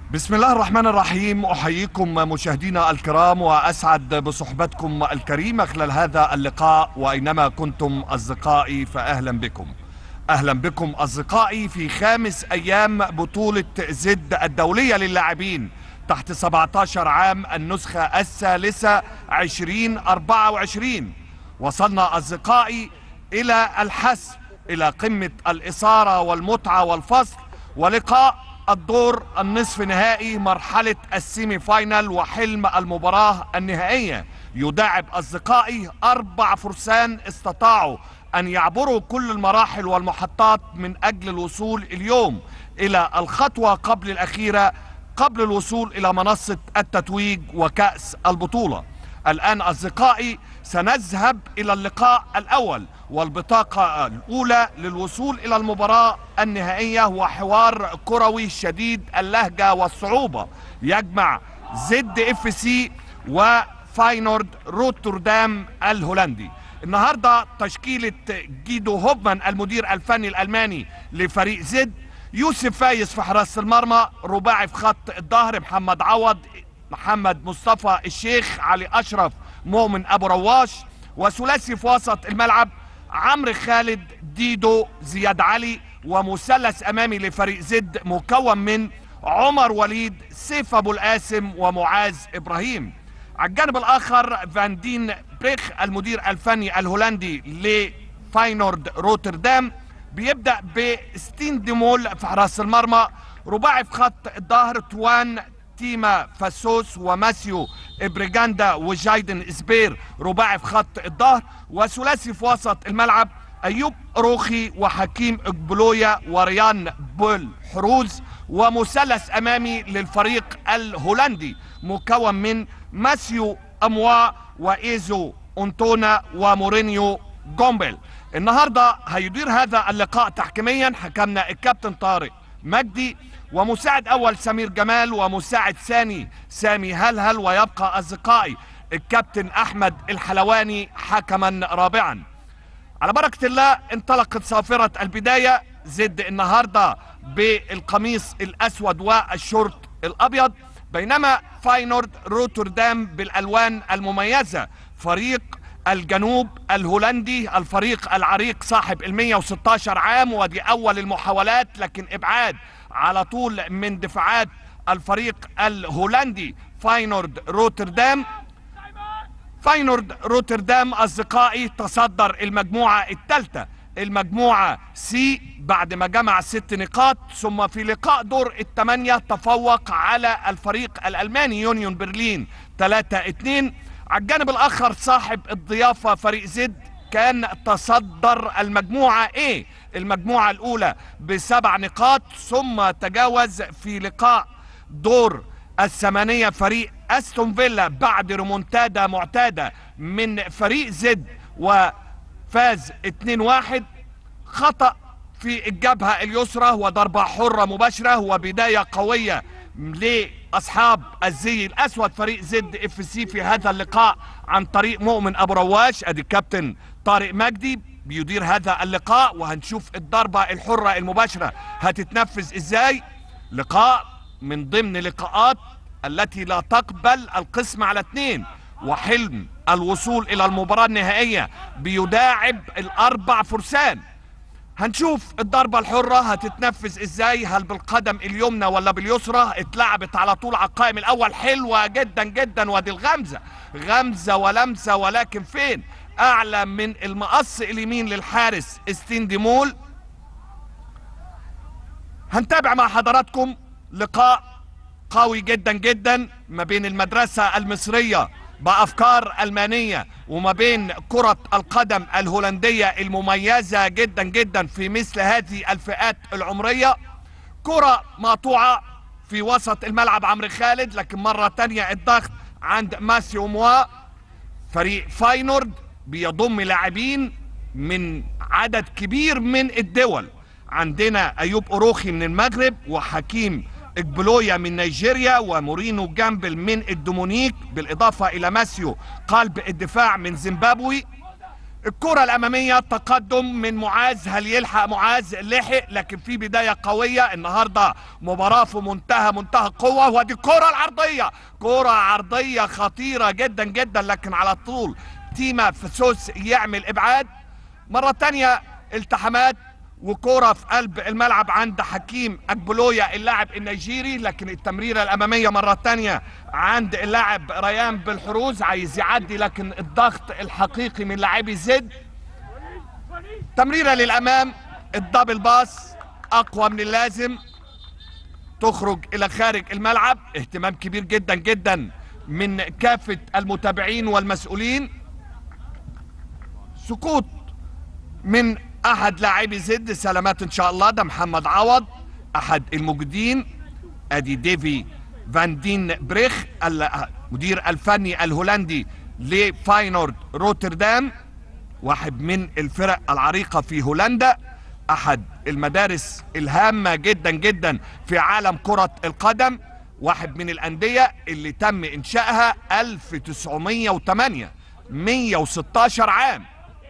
بسم الله الرحمن الرحيم احييكم مشاهدينا الكرام واسعد بصحبتكم الكريمه خلال هذا اللقاء واينما كنتم اصدقائي فاهلا بكم. اهلا بكم اصدقائي في خامس ايام بطوله زد الدوليه للاعبين تحت 17 عام النسخه الثالثه 2024 وصلنا اصدقائي الى الحسم الى قمه الاثاره والمتعه والفصل ولقاء الدور النصف نهائي مرحلة السيمي فاينل وحلم المباراة النهائية يداعب أصدقائي أربع فرسان استطاعوا أن يعبروا كل المراحل والمحطات من أجل الوصول اليوم إلى الخطوة قبل الأخيرة قبل الوصول إلى منصة التتويج وكأس البطولة الآن أصدقائي سنذهب إلى اللقاء الأول والبطاقة الأولى للوصول إلى المباراة النهائية هو حوار كروي شديد اللهجة والصعوبة يجمع زد اف سي وفاينورد روتردام الهولندي النهاردة تشكيلة جيدو هوبمان المدير الفني الألماني لفريق زد يوسف فايز في حراسة المرمى رباعي في خط الظهر محمد عوض محمد مصطفى الشيخ علي أشرف مؤمن أبو رواش وثلاثي في وسط الملعب عمرو خالد ديدو زياد علي ومثلث امامي لفريق زد مكون من عمر وليد سيف ابو القاسم ومعاذ ابراهيم على الجانب الاخر فان دين بريخ المدير الفني الهولندي لفاينورد روتردام بيبدا بستين ديمول في حراس المرمى رباعي في خط الظهر توان تيما فاسوس وماسيو ابريجاندا وجايدن اسبير رباعي في خط الظهر وثلاثي في وسط الملعب ايوب روخي وحكيم اجبلويا وريان بول حروز ومثلث امامي للفريق الهولندي مكون من ماسيو اموا وايزو انتونا ومورينيو جومبل النهارده هيدير هذا اللقاء تحكيميا حكمنا الكابتن طارق مجدي ومساعد اول سمير جمال ومساعد ثاني سامي هلهل ويبقى اصدقائي الكابتن احمد الحلواني حكما رابعا على بركة الله انطلقت صافرة البداية زد النهاردة بالقميص الاسود والشورت الابيض بينما فاينورد روتردام بالالوان المميزة فريق الجنوب الهولندي الفريق العريق صاحب ال 116 عام ودي اول المحاولات لكن ابعاد على طول من دفاعات الفريق الهولندي فاينورد روتردام فاينورد روتردام اصدقائي تصدر المجموعه الثالثه المجموعه سي بعد ما جمع ست نقاط ثم في لقاء دور الثمانيه تفوق على الفريق الالماني يونيون برلين 3 2 على الجانب الاخر صاحب الضيافه فريق زد كان تصدر المجموعه ايه المجموعه الاولى بسبع نقاط ثم تجاوز في لقاء دور الثمانيه فريق استون فيلا بعد ريمونتادا معتاده من فريق زد وفاز 2-1 خطأ في الجبهة اليسرى وضربة حرة مباشرة وبداية قوية لاصحاب الزي الاسود فريق زد اف سي في هذا اللقاء عن طريق مؤمن ابو رواش ادي الكابتن طارق مجدي بيدير هذا اللقاء وهنشوف الضربة الحرة المباشرة هتتنفذ ازاي لقاء من ضمن لقاءات التي لا تقبل القسم على اثنين وحلم الوصول الى المباراة النهائية بيداعب الاربع فرسان هنشوف الضربة الحرة هتتنفذ ازاي هل بالقدم اليمنى ولا باليسرى اتلعبت على طول على القائم الاول حلوة جدا جدا وادي الغمزة غمزة ولمسة ولكن فين اعلى من المقص اليمين للحارس استنديمول هنتابع مع حضراتكم لقاء قوي جدا جدا ما بين المدرسة المصرية بأفكار ألمانية وما بين كرة القدم الهولندية المميزة جدا جدا في مثل هذه الفئات العمرية كرة مقطوعة في وسط الملعب عمرو خالد لكن مرة تانية الضغط عند ماسيو موا فريق فاينورد بيضم لاعبين من عدد كبير من الدول عندنا ايوب اوروخي من المغرب وحكيم اجبلويا من نيجيريا ومورينو جامبل من الدومونيك بالاضافه الى ماسيو قلب الدفاع من زيمبابوي الكرة الأمامية تقدم من معاذ هل يلحق معاذ لحق لكن في بداية قوية النهاردة مباراة في منتهى منتهى القوة ودي الكرة العرضية كرة عرضية خطيرة جدا جدا لكن على طول تيما فسوس يعمل إبعاد مرة تانية التحامات وكرة في قلب الملعب عند حكيم أكبولويا اللاعب النيجيري لكن التمريرة الأمامية مرة تانية عند اللاعب ريان بالحروز عايز يعدي لكن الضغط الحقيقي من لاعبي زد تمريرة للأمام الدبل باس أقوى من اللازم تخرج إلى خارج الملعب اهتمام كبير جدا جدا من كافة المتابعين والمسؤولين سقوط من احد لاعبي زد سلامات ان شاء الله ده محمد عوض احد المجدين ادي ديفي فان دين بريخ المدير الفني الهولندي لفاينورد روتردام واحد من الفرق العريقة في هولندا احد المدارس الهامة جدا جدا في عالم كرة القدم واحد من الاندية اللي تم انشائها 1908 116 عام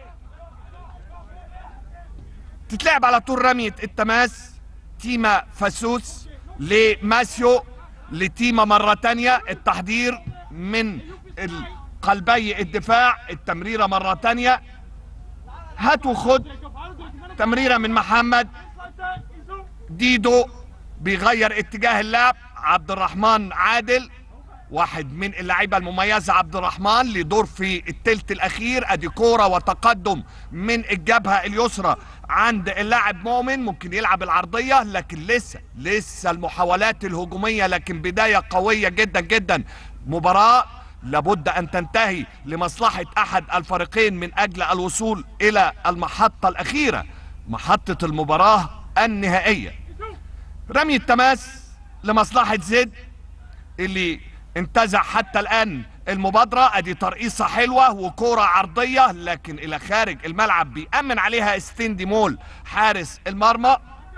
تتلعب على طول رمية التماس تيما فاسوس لماسيو لتيما مرة تانية التحضير من قلبي الدفاع التمريرة مرة تانية هات وخد تمريرة من محمد ديدو بيغير اتجاه اللعب عبد الرحمن عادل واحد من اللعيبه المميزه عبد الرحمن لدور في الثلث الاخير ادي كوره وتقدم من الجبهه اليسرى عند اللاعب مؤمن ممكن يلعب العرضيه لكن لسه لسه المحاولات الهجوميه لكن بدايه قويه جدا جدا مباراه لابد ان تنتهي لمصلحه احد الفريقين من اجل الوصول الى المحطه الاخيره محطه المباراه النهائيه رمي التماس لمصلحه زد اللي انتزع حتى الان المبادرة ادي ترقيصة حلوة وكورة عرضية لكن الى خارج الملعب بيأمن عليها ستيندي مول حارس المرمى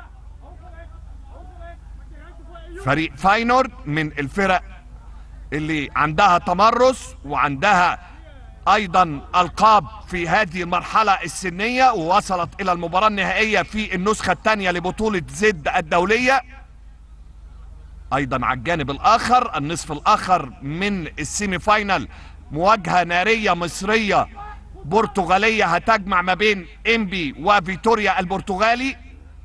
فريق فاينورد من الفرق اللي عندها تمرس وعندها ايضا القاب في هذه المرحلة السنية ووصلت الى المباراة النهائية في النسخة الثانية لبطولة زد الدولية ايضا على الجانب الاخر النصف الاخر من السيمي فاينال مواجهه ناريه مصريه برتغاليه هتجمع ما بين انبي وفيتوريا البرتغالي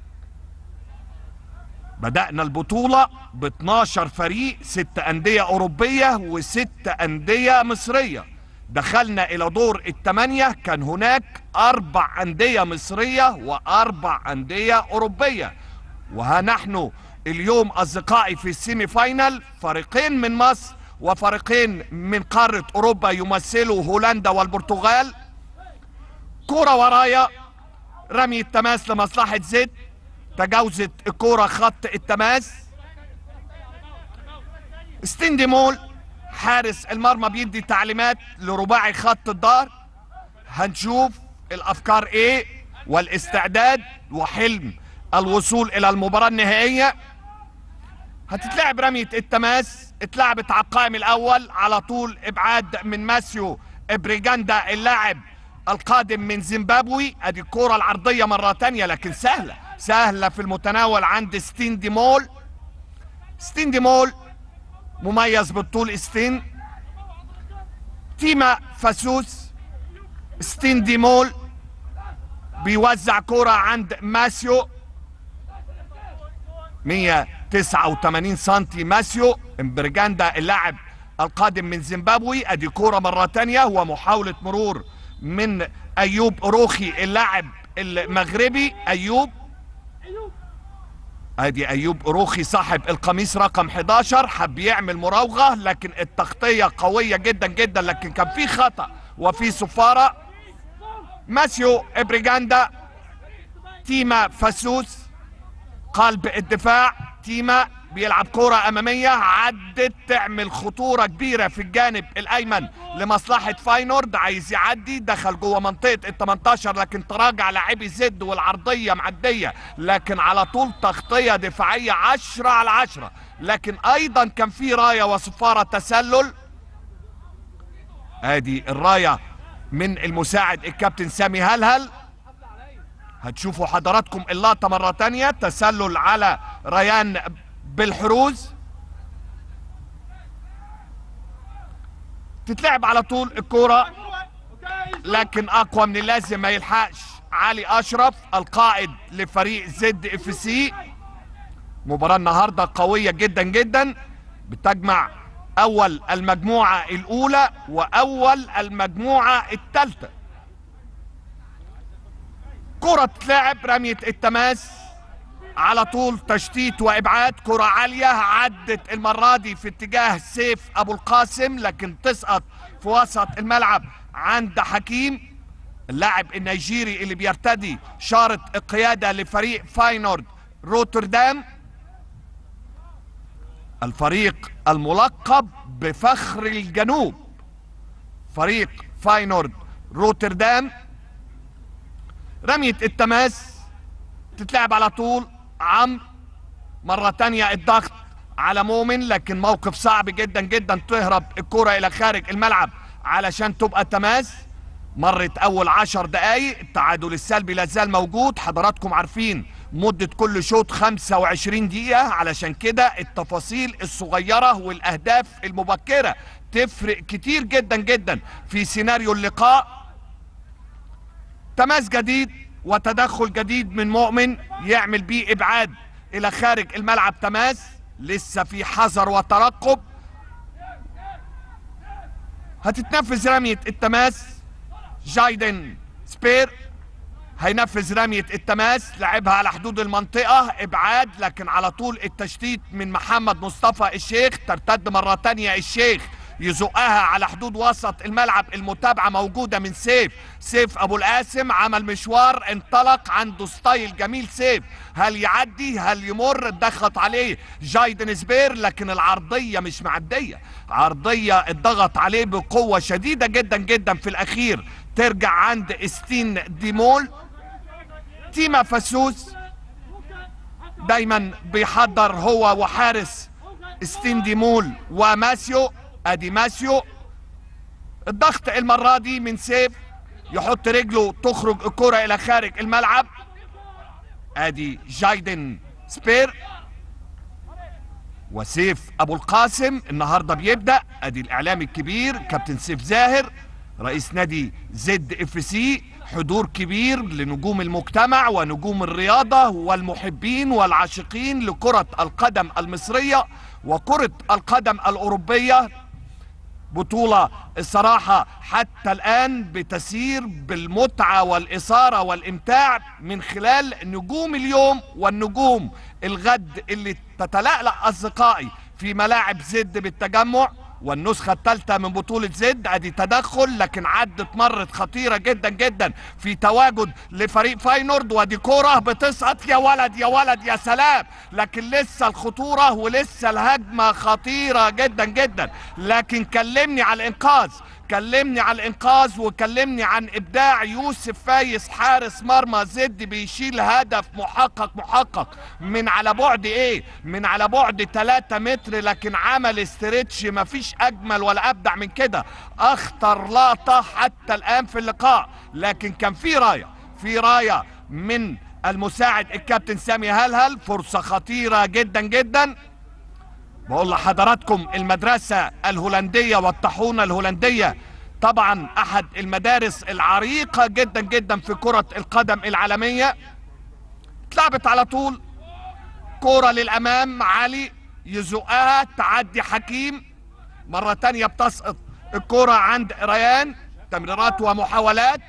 بدأنا البطولة ب 12 فريق ست أندية أوروبية وست أندية مصرية دخلنا إلى دور الثمانية كان هناك أربع أندية مصرية وأربع أندية أوروبية وها نحن اليوم اصدقائي في السيمي فاينال فريقين من مصر وفريقين من قارة اوروبا يمثلوا هولندا والبرتغال كرة ورايا رمي التماس لمصلحة زد تجاوزت الكرة خط التماس ستيندي مول حارس المرمى بيدي تعليمات لرباعي خط الظهر هنشوف الافكار ايه والاستعداد وحلم الوصول الى المباراة النهائية هتتلعب رمية التماس اتلعبت على القائم الاول على طول ابعاد من ماسيو ابريجاندا اللاعب القادم من زيمبابوي ادي الكرة العرضية مرة تانية لكن سهلة سهلة في المتناول عند ستين دي مول ستين دي مول مميز بالطول ستين تيما فاسوس ستين دي مول بيوزع كرة عند ماسيو 189 سنتي ماسيو امبرجاندا اللاعب القادم من زيمبابوي ادي كوره مره تانية ومحاوله مرور من ايوب روخي اللاعب المغربي ايوب ادي ايوب روخي صاحب القميص رقم 11 حب يعمل مراوغه لكن التغطيه قويه جدا جدا لكن كان في خطا وفي صفاره ماسيو ابريجاندا تيما فاسوس قلب الدفاع تيما بيلعب كرة أمامية عدت تعمل خطورة كبيرة في الجانب الأيمن لمصلحة فاينورد عايز يعدي دخل جوه منطقة ال 18 لكن تراجع لاعبي زد والعرضية معدية لكن على طول تغطية دفاعية 10 على 10 لكن أيضا كان في راية وصفارة تسلل ادي الراية من المساعد الكابتن سامي هلهل هتشوفوا حضراتكم اللقطة مرة تانية تسلل على ريان بالحروز تتلعب على طول الكرة لكن اقوى من اللازم ما يلحقش علي اشرف القائد لفريق زد اف سي مباراة النهاردة قوية جدا جدا بتجمع اول المجموعة الاولى واول المجموعة الثالثة كرة تلعب رمية التماس على طول تشتيت وابعاد كرة عالية عدت المرة دي في اتجاه سيف ابو القاسم لكن تسقط في وسط الملعب عند حكيم اللاعب النيجيري اللي بيرتدي شارة القيادة لفريق فاينورد روتردام الفريق الملقب بفخر الجنوب فريق فاينورد روتردام رمية التماس تتلعب على طول عمرو مرة تانية الضغط على مؤمن لكن موقف صعب جدا جدا تهرب الكرة الى خارج الملعب علشان تبقى تماس مرت اول عشر دقايق التعادل السلبي لازال موجود حضراتكم عارفين مدة كل شوط 25 دقيقة علشان كده التفاصيل الصغيرة والاهداف المبكرة تفرق كتير جدا جدا في سيناريو اللقاء تماس جديد وتدخل جديد من مؤمن يعمل بيه ابعاد الى خارج الملعب تماس لسه في حذر وترقب هتتنفذ رمية التماس جايدن سبير هينفذ رمية التماس لعبها على حدود المنطقة ابعاد لكن على طول التشتيت من محمد مصطفى الشيخ ترتد مرة تانية الشيخ يزقها على حدود وسط الملعب المتابعة موجودة من سيف سيف ابو القاسم عمل مشوار انطلق عنده ستايل جميل سيف هل يعدي هل يمر اتضغط عليه جايدن سبير لكن العرضية مش معدية عرضية اتضغط عليه بقوة شديدة جدا جدا في الاخير ترجع عند استين ديمول تيما فاسوس دايما بيحضر هو وحارس ستين ديمول وماسيو ادي ماسيو الضغط المرة دي من سيف يحط رجله تخرج الكرة الى خارج الملعب ادي جايدن سبير وسيف ابو القاسم النهارده بيبدا ادي الاعلام الكبير كابتن سيف زاهر رئيس نادي زد اف سي حضور كبير لنجوم المجتمع ونجوم الرياضة والمحبين والعاشقين لكرة القدم المصرية وكرة القدم الأوروبية بطولة الصراحة حتى الآن بتسير بالمتعة والإثارة والإمتاع من خلال نجوم اليوم والنجوم الغد اللي تتلألأ أصدقائي في ملاعب زد بالتجمع والنسخة الثالثة من بطولة زد ادي تدخل لكن عدت مرت خطيرة جدا جدا في تواجد لفريق فاينورد ودي كورة بتسقط يا ولد يا ولد يا سلام لكن لسه الخطورة ولسه الهجمة خطيرة جدا جدا لكن كلمني على الانقاذ كلمني عن الانقاذ وكلمني عن ابداع يوسف فايس حارس مرمى زد بيشيل هدف محقق محقق من على بعد ايه من على بعد 3 متر لكن عمل استرتش مفيش اجمل ولا ابدع من كده اخطر لقطة حتى الان في اللقاء لكن كان في راية في راية من المساعد الكابتن سامي هلهل فرصة خطيرة جدا جدا بقول لحضراتكم المدرسة الهولندية والطاحونة الهولندية طبعا احد المدارس العريقة جدا جدا في كرة القدم العالمية اتلعبت على طول كرة للامام علي يزقها تعدي حكيم مرة تانية بتسقط الكرة عند ريان تمريرات ومحاولات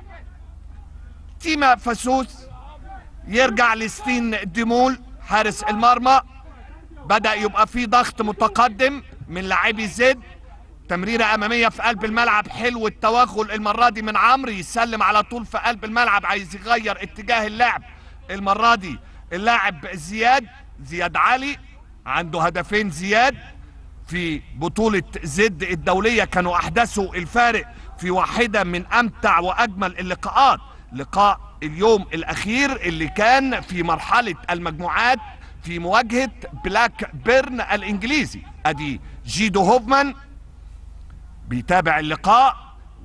تيما فاسوس يرجع لستين ديمول حارس المرمى بدأ يبقى في ضغط متقدم من لاعبي زد تمريرة أمامية في قلب الملعب حلو التوغل المرة دي من عمرو يسلم على طول في قلب الملعب عايز يغير اتجاه اللعب المرة دي اللاعب زياد زياد علي عنده هدفين زياد في بطولة زد الدولية كانوا أحدثوا الفارق في واحدة من أمتع وأجمل اللقاءات لقاء اليوم الأخير اللي كان في مرحلة المجموعات في مواجهة بلاك بيرن الانجليزي ادي جيدو هوفمان بيتابع اللقاء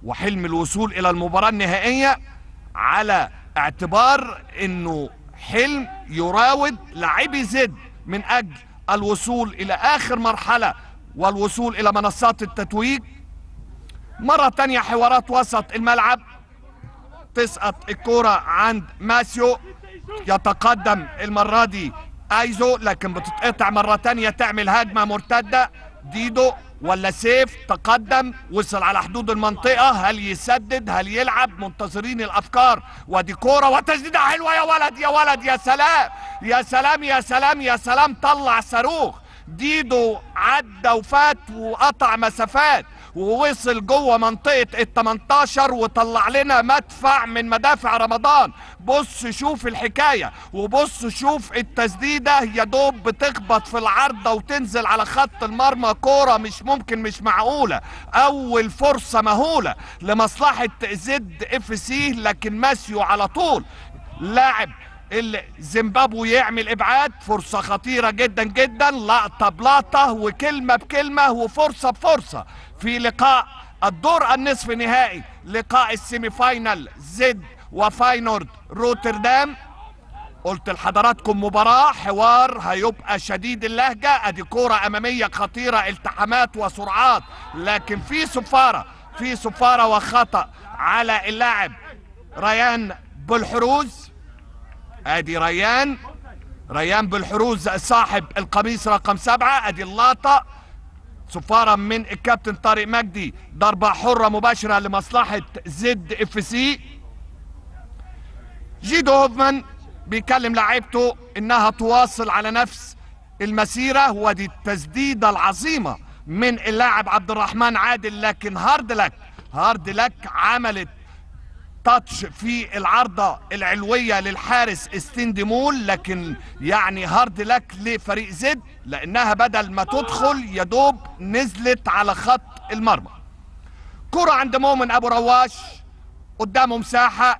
وحلم الوصول الى المباراة النهائية على اعتبار انه حلم يراود لاعبي زد من اجل الوصول الى اخر مرحلة والوصول الى منصات التتويج مرة تانية حوارات وسط الملعب تسقط الكرة عند ماسيو يتقدم المرة دي ايزو لكن بتتقطع مرة تانية تعمل هجمة مرتدة ديدو ولا سيف تقدم وصل على حدود المنطقة هل يسدد هل يلعب منتظرين الافكار ودي كورة وتسديدة حلوة يا ولد يا ولد يا سلام يا سلام يا سلام يا سلام طلع صاروخ ديدو عدى وفات وقطع مسافات ووصل جوه منطقة ال 18 وطلع لنا مدفع من مدافع رمضان بص شوف الحكاية وبص شوف التسديدة يا دوب بتخبط في العارضة وتنزل على خط المرمى كورة مش ممكن مش معقولة أول فرصة مهولة لمصلحة زد اف سي لكن ماسيو على طول لاعب الزيمبابوي يعمل ابعاد فرصة خطيرة جدا جدا لقطة بلقطة وكلمة بكلمة وفرصة بفرصة في لقاء الدور النصف نهائي لقاء السيمي فاينل زد وفاينورد روتردام قلت لحضراتكم مباراة حوار هيبقى شديد اللهجة ادي كورة امامية خطيرة التحامات وسرعات لكن في صفارة في صفارة وخطأ على اللاعب ريان بالحروز ادي ريان ريان بالحروز صاحب القميص رقم سبعة ادي اللقطة صفارة من الكابتن طارق مجدي ضربة حرة مباشرة لمصلحة زد اف سي جيدو هوفمان بيكلم لاعيبته انها تواصل على نفس المسيرة ودي التسديدة العظيمة من اللاعب عبد الرحمن عادل لكن هارد لك هارد لك عملت تاتش في العارضة العلوية للحارس استندمول لكن يعني هارد لك لفريق زد لانها بدل ما تدخل يدوب نزلت على خط المرمى كرة عند مؤمن ابو رواش قدامه مساحة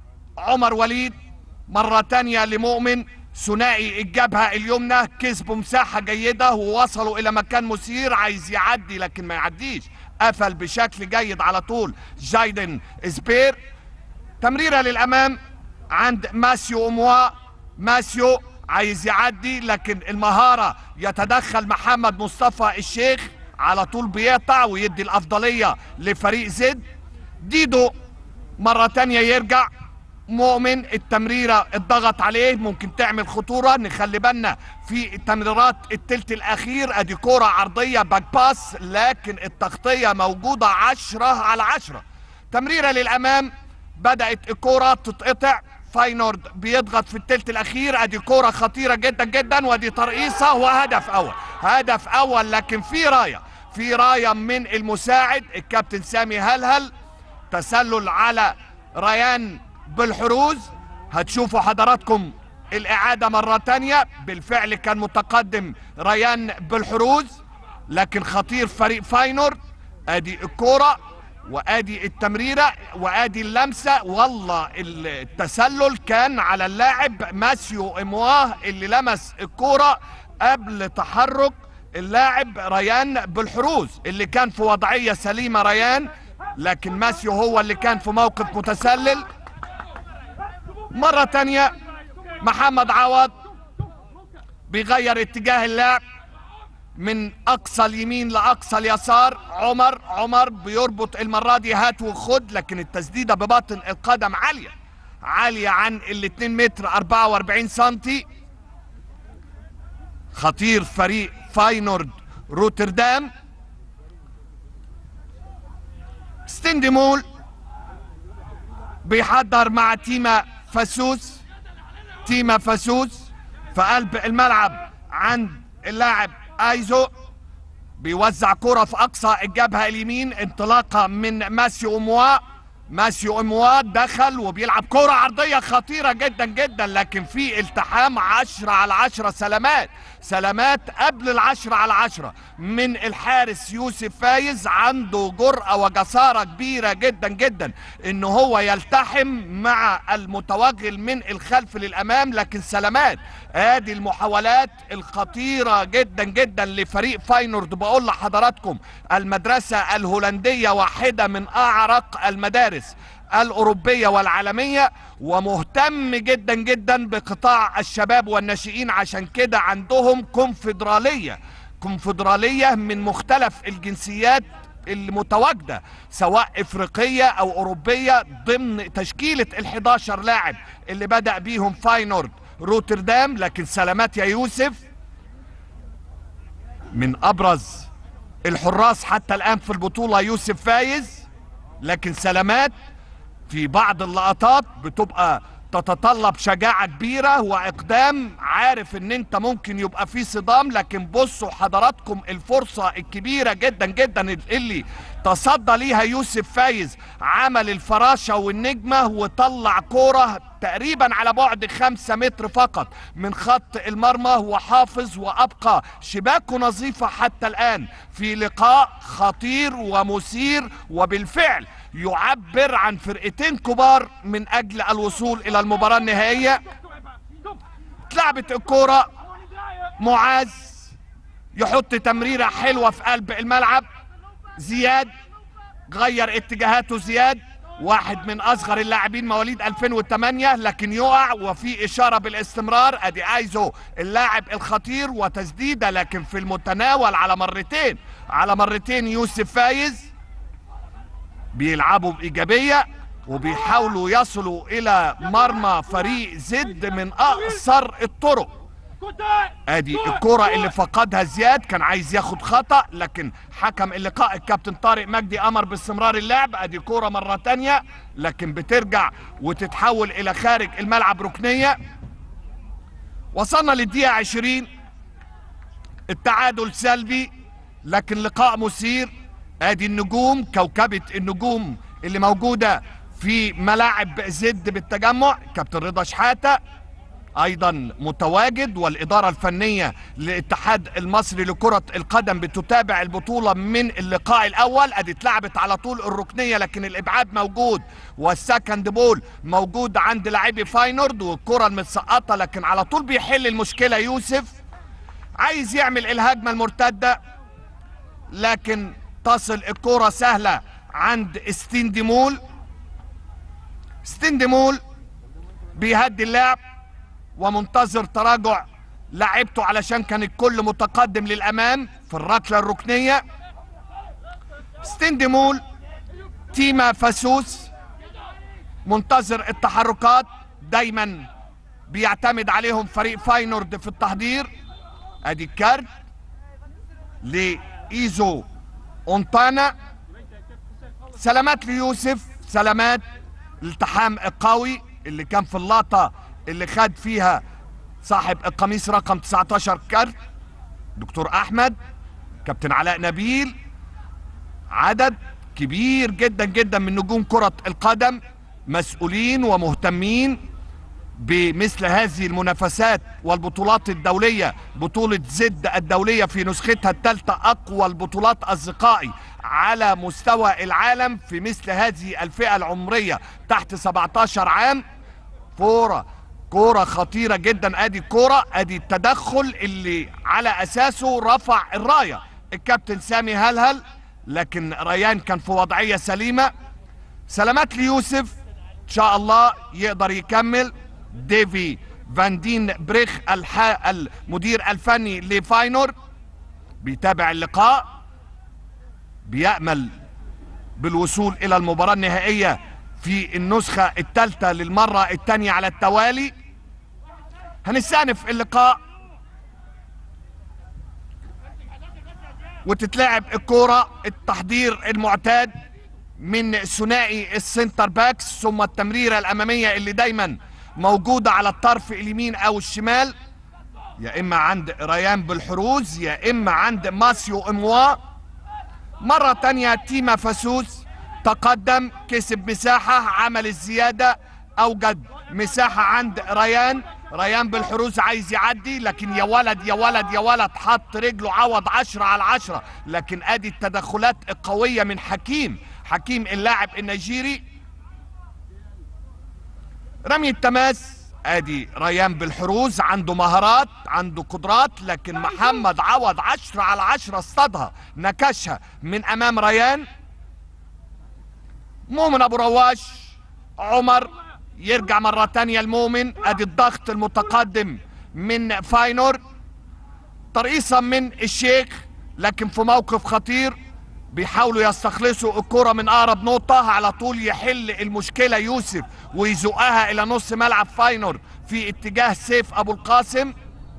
عمر وليد مرة تانية لمؤمن ثنائي الجبهة اليمنى كسبوا مساحة جيدة ووصلوا إلى مكان مثير عايز يعدي لكن ما يعديش قفل بشكل جيد على طول جايدن سبير تمريرة للأمام عند ماسيو أموا ماسيو عايز يعدي لكن المهارة يتدخل محمد مصطفى الشيخ على طول بيقطع ويدي الأفضلية لفريق زد ديدو مرة تانية يرجع مؤمن التمريرة الضغط عليه ممكن تعمل خطورة نخلي بالنا في تمريرات التلت الأخير أدي كرة عرضية باك باس لكن التغطية موجودة عشرة على عشرة تمريرة للأمام بدأت الكرة تتقطع فاينورد بيضغط في التلت الاخير ادي كوره خطيره جدا جدا وادي ترقيصه وهدف اول هدف اول لكن في رايه في رايه من المساعد الكابتن سامي هلهل تسلل على ريان بالحروز هتشوفوا حضراتكم الاعاده مره تانية بالفعل كان متقدم ريان بالحروز لكن خطير فريق فاينورد ادي الكوره وادي التمريرة وادي اللمسة والله التسلل كان على اللاعب ماسيو امواه اللي لمس الكورة قبل تحرك اللاعب ريان بالحروز اللي كان في وضعية سليمة ريان لكن ماسيو هو اللي كان في موقف متسلل مرة تانية محمد عوض بيغير اتجاه اللعب من اقصى اليمين لاقصى اليسار عمر عمر بيربط المره دي هات وخد لكن التسديده بباطن القدم عاليه عاليه عن ال 2 متر 44 سنتي خطير فريق فاينورد روتردام ستندمول بيحضر مع تيما فاسوس تيما فاسوس في قلب الملعب عند اللاعب ايزو بيوزع كرة في اقصى الجبهة اليمين انطلاقة من ماسيو اموا ماسيو امواد دخل وبيلعب كرة عرضية خطيرة جدا جدا لكن في التحام عشرة على عشرة سلامات سلامات قبل العشرة على عشرة من الحارس يوسف فايز عنده جرأة وجسارة كبيرة جدا جدا ان هو يلتحم مع المتوغل من الخلف للامام لكن سلامات ادي المحاولات الخطيرة جدا جدا لفريق فاينورد بقول لحضراتكم المدرسة الهولندية واحدة من اعرق المدارس الأوروبية والعالمية ومهتم جدا جدا بقطاع الشباب والناشئين عشان كده عندهم كونفدرالية كونفدرالية من مختلف الجنسيات المتواجدة سواء افريقية او اوروبية ضمن تشكيلة ال11 لاعب اللي بدأ بيهم فاينورد روتردام لكن سلامات يا يوسف من ابرز الحراس حتى الان في البطولة يوسف فايز لكن سلامات في بعض اللقطات بتبقى تتطلب شجاعة كبيرة وإقدام عارف إن أنت ممكن يبقى في صدام لكن بصوا حضراتكم الفرصة الكبيرة جدا جدا اللي تصدى ليها يوسف فايز عمل الفراشة والنجمة وطلع كورة تقريبا على بعد خمسة متر فقط من خط المرمى وحافظ وأبقى شباكه نظيفة حتى الآن في لقاء خطير ومثير وبالفعل يعبر عن فرقتين كبار من اجل الوصول الى المباراة النهائية اتلعبت الكورة معاذ يحط تمريرة حلوة في قلب الملعب زياد غير اتجاهاته زياد واحد من اصغر اللاعبين مواليد 2008 لكن يقع وفي اشاره بالاستمرار ادي ايزو اللاعب الخطير وتسديده لكن في المتناول على مرتين على مرتين يوسف فايز بيلعبوا بإيجابية وبيحاولوا يصلوا إلى مرمى فريق زد من أقصر الطرق ادي الكرة اللي فقدها زياد كان عايز ياخد خطأ لكن حكم اللقاء الكابتن طارق مجدي امر باستمرار اللعب ادي كرة مرة تانية لكن بترجع وتتحول الى خارج الملعب ركنية وصلنا للدقيقة 20 التعادل سلبي لكن لقاء مثير ادي النجوم كوكبة النجوم اللي موجودة في ملاعب زد بالتجمع كابتن رضا شحاتة ايضا متواجد والادارة الفنية للاتحاد المصري لكرة القدم بتتابع البطولة من اللقاء الاول ادي اتلعبت على طول الركنية لكن الابعاد موجود والسكند بول موجود عند لاعبي فاينورد والكرة المتسقطة لكن على طول بيحل المشكلة يوسف عايز يعمل الهجمة المرتدة لكن تصل الكرة سهلة عند ستينديمول ستينديمول بيهدي اللعب ومنتظر تراجع لعبته علشان كان الكل متقدم للامام في الركله الركنيه ستينديمول تيما فاسوس منتظر التحركات دايما بيعتمد عليهم فريق فاينورد في التحضير ادي الكارت لايزو اونتانا سلامات ليوسف سلامات الالتحام القوي اللي كان في اللقطه اللي خد فيها صاحب القميص رقم 19 كارت دكتور احمد كابتن علاء نبيل عدد كبير جدا جدا من نجوم كرة القدم مسؤولين ومهتمين بمثل هذه المنافسات والبطولات الدولية بطولة زد الدولية في نسختها الثالثة أقوى البطولات أصدقائي على مستوى العالم في مثل هذه الفئة العمرية تحت 17 عام كورة كورة خطيرة جدا ادي كورة ادي التدخل اللي على اساسه رفع الراية الكابتن سامي هلهل لكن ريان كان في وضعية سليمة سلامات ليوسف ان شاء الله يقدر يكمل ديفي فاندين بريخ الح... المدير الفني لفاينور بيتابع اللقاء بيأمل بالوصول الى المباراة النهائية في النسخة الثالثة للمرة الثانية على التوالي هنستأنف اللقاء وتتلعب الكورة التحضير المعتاد من ثنائي السنتر باكس ثم التمريرة الأمامية اللي دايما موجودة على الطرف اليمين أو الشمال يا إما عند ريان بالحروز يا إما عند ماسيو إموا مرة تانية تيما فاسوس تقدم كسب مساحة عمل الزيادة اوجد مساحة عند ريان ريان بالحروس عايز يعدي لكن يا ولد يا ولد يا ولد حط رجله عوض عشرة على عشرة لكن ادي التدخلات القوية من حكيم حكيم اللاعب النيجيري رمي التماس ادي ريان بالحروز عنده مهارات عنده قدرات لكن محمد عوض عشرة على عشرة اصطادها نكشها من امام ريان مؤمن ابو رواش عمر يرجع مرة تانية المؤمن ادي الضغط المتقدم من فاينور ترقيصة من الشيخ لكن في موقف خطير بيحاولوا يستخلصوا الكرة من اقرب نقطة على طول يحل المشكلة يوسف ويزقها الى نص ملعب فاينور في اتجاه سيف ابو القاسم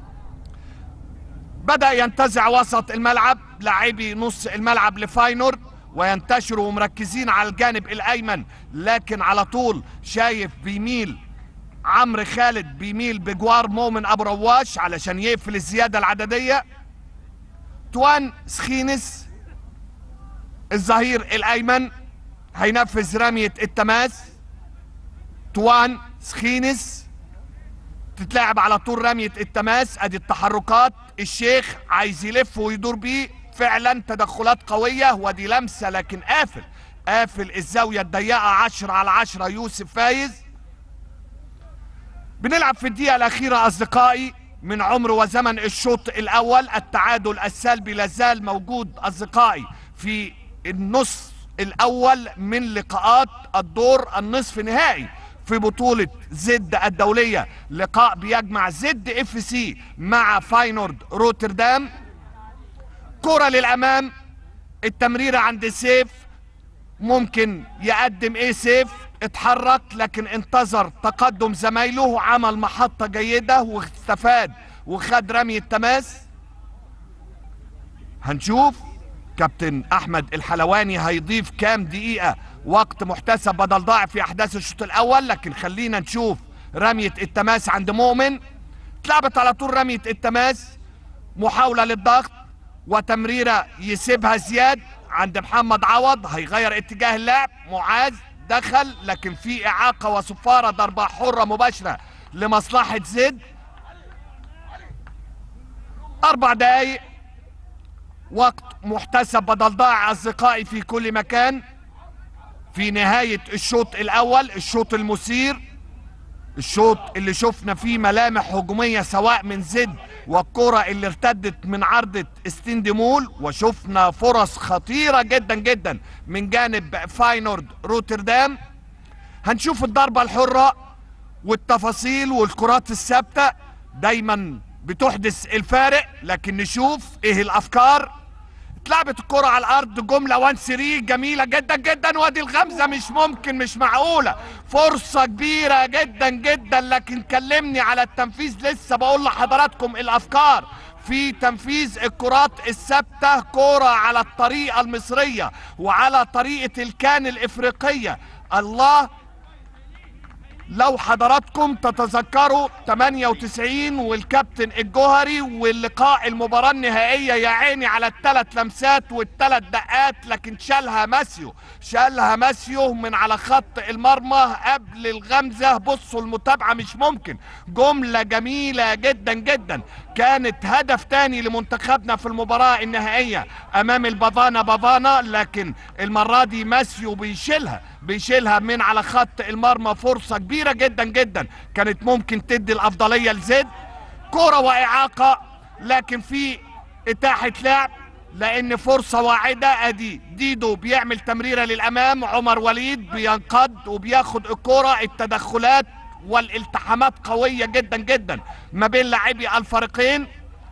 بدأ ينتزع وسط الملعب لاعبي نص الملعب لفاينور وينتشروا ومركزين على الجانب الايمن لكن على طول شايف بيميل عمرو خالد بيميل بجوار مؤمن ابو رواش علشان يقفل الزياده العدديه توان سخينس الظهير الايمن هينفذ رميه التماس توان سخينس تتلعب على طول رميه التماس ادي التحركات الشيخ عايز يلف ويدور بيه فعلا تدخلات قوية ودي لمسة لكن قافل قافل الزاوية الضيقة عشرة على عشرة يوسف فايز بنلعب في الدقيقة الأخيرة أصدقائي من عمر وزمن الشوط الأول التعادل السلبي لازال موجود أصدقائي في النصف الأول من لقاءات الدور النصف نهائي في بطولة زد الدولية لقاء بيجمع زد اف سي مع فاينورد روتردام كرة للأمام التمريرة عند سيف ممكن يقدم ايه سيف اتحرك لكن انتظر تقدم زمايله وعمل محطة جيدة واستفاد وخد رمي التماس هنشوف كابتن احمد الحلواني هيضيف كام دقيقة وقت محتسب بدل ضاع في احداث الشوط الاول لكن خلينا نشوف رمية التماس عند مؤمن اتلعبت على طول رمية التماس محاولة للضغط وتمريرة يسيبها زياد عند محمد عوض هيغير اتجاه اللعب معاذ دخل لكن في اعاقة وصفارة ضربة حرة مباشرة لمصلحة زد اربع دقايق وقت محتسب بدل ضاع اصدقائي في كل مكان في نهاية الشوط الاول الشوط المثير الشوط اللي شفنا فيه ملامح هجومية سواء من زد والكرة اللي ارتدت من عرضة استندمول وشفنا فرص خطيرة جدا جدا من جانب فاينورد روتردام هنشوف الضربة الحرة والتفاصيل والكرات الثابتة دايما بتحدث الفارق لكن نشوف ايه الافكار اتلعبت الكرة على الارض جملة وان سري جميلة جدا جدا وادي الغمزة مش ممكن مش معقولة فرصة كبيرة جدا جدا لكن كلمني على التنفيذ لسه بقول لحضراتكم الافكار في تنفيذ الكرات الثابتة كرة على الطريقة المصرية وعلى طريقة الكان الافريقية الله لو حضراتكم تتذكروا 98 والكابتن الجوهري واللقاء المباراة النهائية يا عيني على الثلاث لمسات والثلاث دقات لكن شالها ماسيو شالها ماسيو من على خط المرمى قبل الغمزة بصوا المتابعة مش ممكن جملة جميلة جدا جدا كانت هدف تاني لمنتخبنا في المباراة النهائية امام البافانا بافانا لكن المرة دي ماسيو بيشيلها بيشيلها من على خط المرمى فرصة كبيرة جدا جدا كانت ممكن تدي الافضلية لزيد كرة واعاقة لكن في اتاحة لعب لان فرصة واعدة ادي ديدو بيعمل تمريرة للامام عمر وليد بينقض وبياخد الكرة التدخلات والالتحامات قوية جدا جدا ما بين لاعبي الفريقين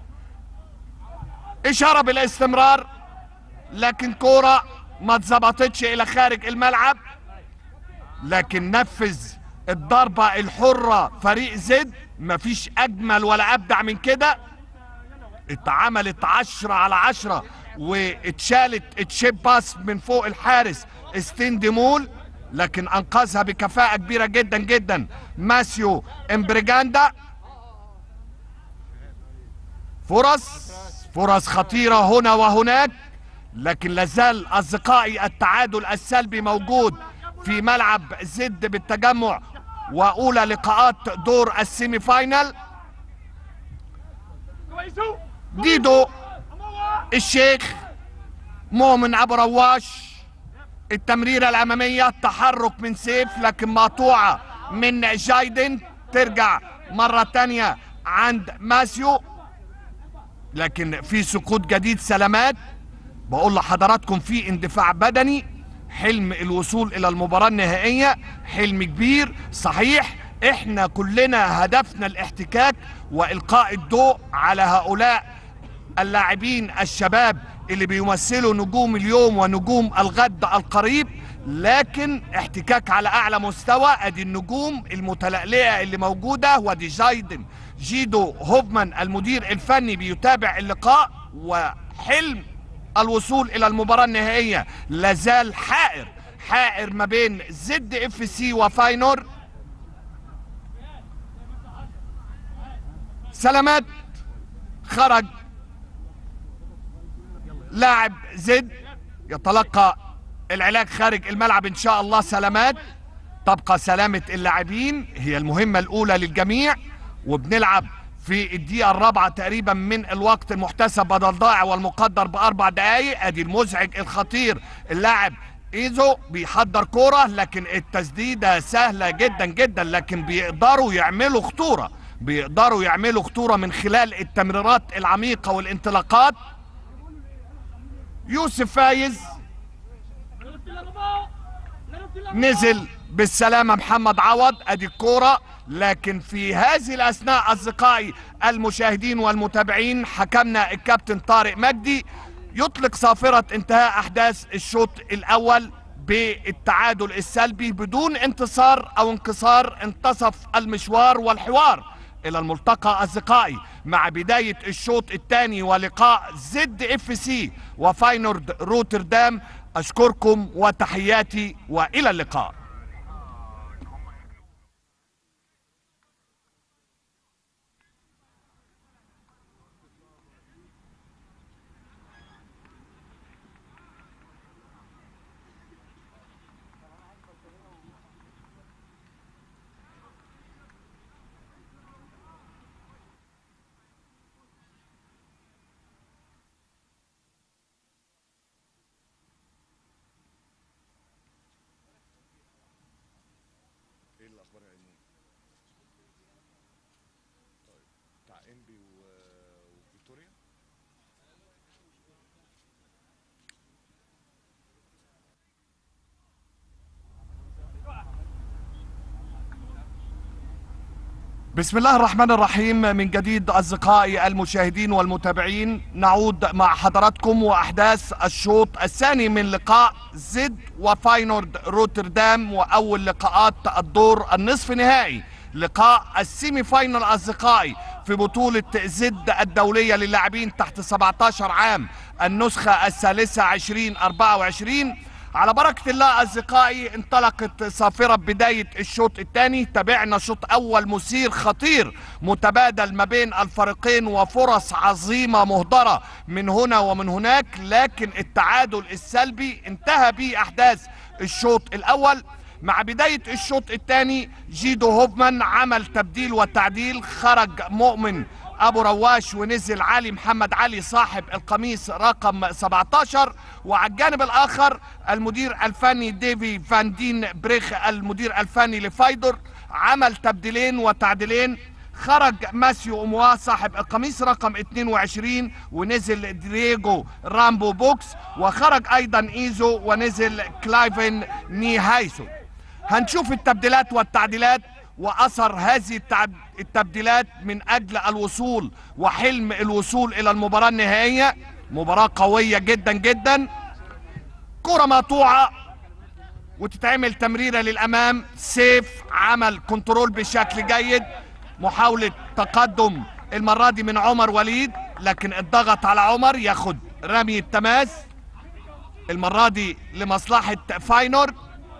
اشارة بالاستمرار لكن كرة ما اتظبطتش الى خارج الملعب لكن نفذ الضربة الحرة فريق زد مفيش اجمل ولا ابدع من كده اتعملت عشرة على عشرة واتشالت اتشيب باس من فوق الحارس استندمول لكن انقذها بكفاءة كبيرة جدا جدا ماسيو امبريجاندا فرص فرص خطيرة هنا وهناك لكن لازال اصدقائي التعادل السلبي موجود في ملعب زد بالتجمع واولى لقاءات دور السيمي فاينل ديدو الشيخ مؤمن ابو رواش التمريره الاماميه تحرك من سيف لكن مقطوعه من جايدن ترجع مره تانية عند ماسيو لكن في سقوط جديد سلامات بقول لحضراتكم في اندفاع بدني حلم الوصول الى المباراة النهائية حلم كبير صحيح احنا كلنا هدفنا الاحتكاك والقاء الضوء على هؤلاء اللاعبين الشباب اللي بيمثلوا نجوم اليوم ونجوم الغد القريب لكن احتكاك على اعلى مستوى ادي النجوم المتلألئة اللي موجودة ودي جايدن جيدو هوفمان المدير الفني بيتابع اللقاء وحلم الوصول الى المباراة النهائية لازال حائر حائر ما بين زد اف سي وفاينور سلامات خرج لاعب زد يتلقى العلاج خارج الملعب ان شاء الله سلامات تبقى سلامة اللاعبين هي المهمة الاولى للجميع وبنلعب في الدقيقة الرابعة تقريبا من الوقت المحتسب بدل ضائع والمقدر بأربع دقايق ادي المزعج الخطير اللاعب ايزو بيحضر كورة لكن التسديدة سهلة جدا جدا لكن بيقدروا يعملوا خطورة بيقدروا يعملوا خطورة من خلال التمريرات العميقة والانطلاقات يوسف فايز نزل بالسلامة محمد عوض ادي الكورة لكن في هذه الاثناء اصدقائي المشاهدين والمتابعين حكمنا الكابتن طارق مجدي يطلق صافرة انتهاء احداث الشوط الاول بالتعادل السلبي بدون انتصار او انكسار انتصف المشوار والحوار الى الملتقى اصدقائي مع بداية الشوط الثاني ولقاء زد اف سي وفاينورد روتردام اشكركم وتحياتي والى اللقاء ايه الاخبار يا ايمون طيب بتاع انبي و... وفيكتوريا بسم الله الرحمن الرحيم من جديد أصدقائي المشاهدين والمتابعين نعود مع حضراتكم وأحداث الشوط الثاني من لقاء زد وفاينورد روتردام وأول لقاءات الدور النصف نهائي لقاء السيمي فاينل أصدقائي في بطولة زد الدولية للاعبين تحت 17 عام النسخة الثالثة 2024 على بركة الله أصدقائي انطلقت صافرة بداية الشوط الثاني تابعنا شوط أول مثير خطير متبادل ما بين الفريقين وفرص عظيمة مهدرة من هنا ومن هناك لكن التعادل السلبي انتهى به أحداث الشوط الأول مع بداية الشوط الثاني جيدو هوفمان عمل تبديل وتعديل خرج مؤمن ابو رواش ونزل علي محمد علي صاحب القميص رقم 17 وعلى الجانب الاخر المدير الفني ديفي فان دين بريخ المدير الفني لفايدر عمل تبديلين وتعديلين خرج ماسيو اموا صاحب القميص رقم 22 ونزل دريجو رامبو بوكس وخرج ايضا ايزو ونزل كلايفن نيهايسو هنشوف التبديلات والتعديلات واثر هذه التعد- التبديلات من اجل الوصول وحلم الوصول الى المباراة النهائية مباراة قوية جدا جدا كرة مقطوعة وتتعمل تمريرة للامام سيف عمل كنترول بشكل جيد محاولة تقدم المرة دي من عمر وليد لكن الضغط على عمر ياخد رمي التماس المرة دي لمصلحة فاينورد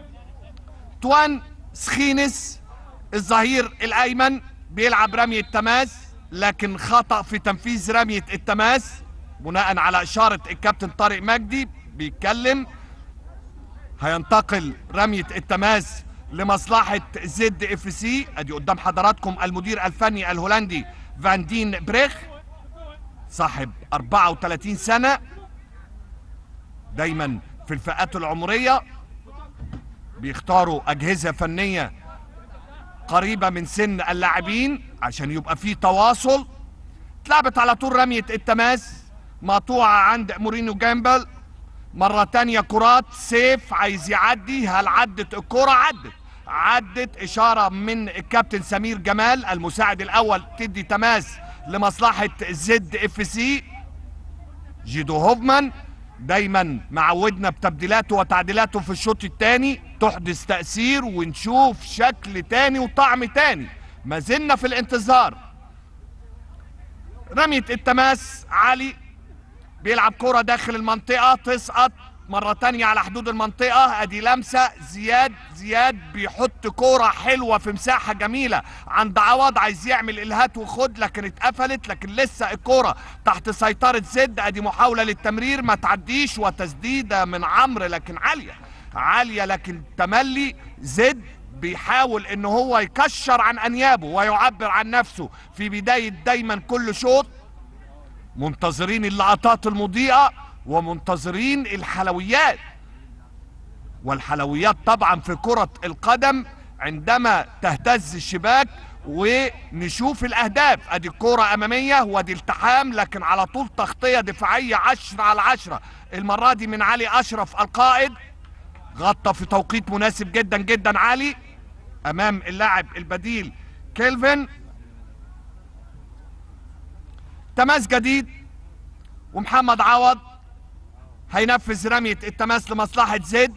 توان سخينس الظهير الايمن بيلعب رمية تماس لكن خطأ في تنفيذ رمية التماس بناء على اشاره الكابتن طارق مجدي بيتكلم هينتقل رميه التماس لمصلحه زد اف سي ادي قدام حضراتكم المدير الفني الهولندي فان دين بريخ صاحب 34 سنه دايما في الفئات العمريه بيختاروا اجهزه فنيه قريبه من سن اللاعبين عشان يبقى في تواصل اتلعبت على طول رميه التماس مقطوعه عند مورينيو جامبل مرة تانية كرات سيف عايز يعدي هل عدت الكرة عدت عدت إشارة من الكابتن سمير جمال المساعد الأول تدي تماس لمصلحة زد اف سي جيدو هوفمان دايما معودنا بتبديلاته وتعديلاته في الشوط الثاني تحدث تأثير ونشوف شكل تاني وطعم تاني ما زلنا في الانتظار رمية التماس علي بيلعب كرة داخل المنطقة تسقط مرة تانية على حدود المنطقة ادي لمسة زياد زياد بيحط كرة حلوة في مساحة جميلة عند عوض عايز يعمل الهات وخد لكن اتقفلت لكن لسه الكرة تحت سيطرة زد ادي محاولة للتمرير ما تعديش وتسديدة من عمرو لكن عالية عالية لكن تملي زد بيحاول ان هو يكشر عن انيابه ويعبر عن نفسه في بداية دايما كل شوط منتظرين اللقطات المضيئة ومنتظرين الحلويات والحلويات طبعا في كرة القدم عندما تهتز الشباك ونشوف الاهداف ادي الكرة امامية وادي التحام لكن على طول تغطية دفاعية عشرة على عشرة المرة دي من علي اشرف القائد غطى في توقيت مناسب جدا جدا علي امام اللاعب البديل كيلفن تماس جديد ومحمد عوض هينفذ رمية التماس لمصلحة زد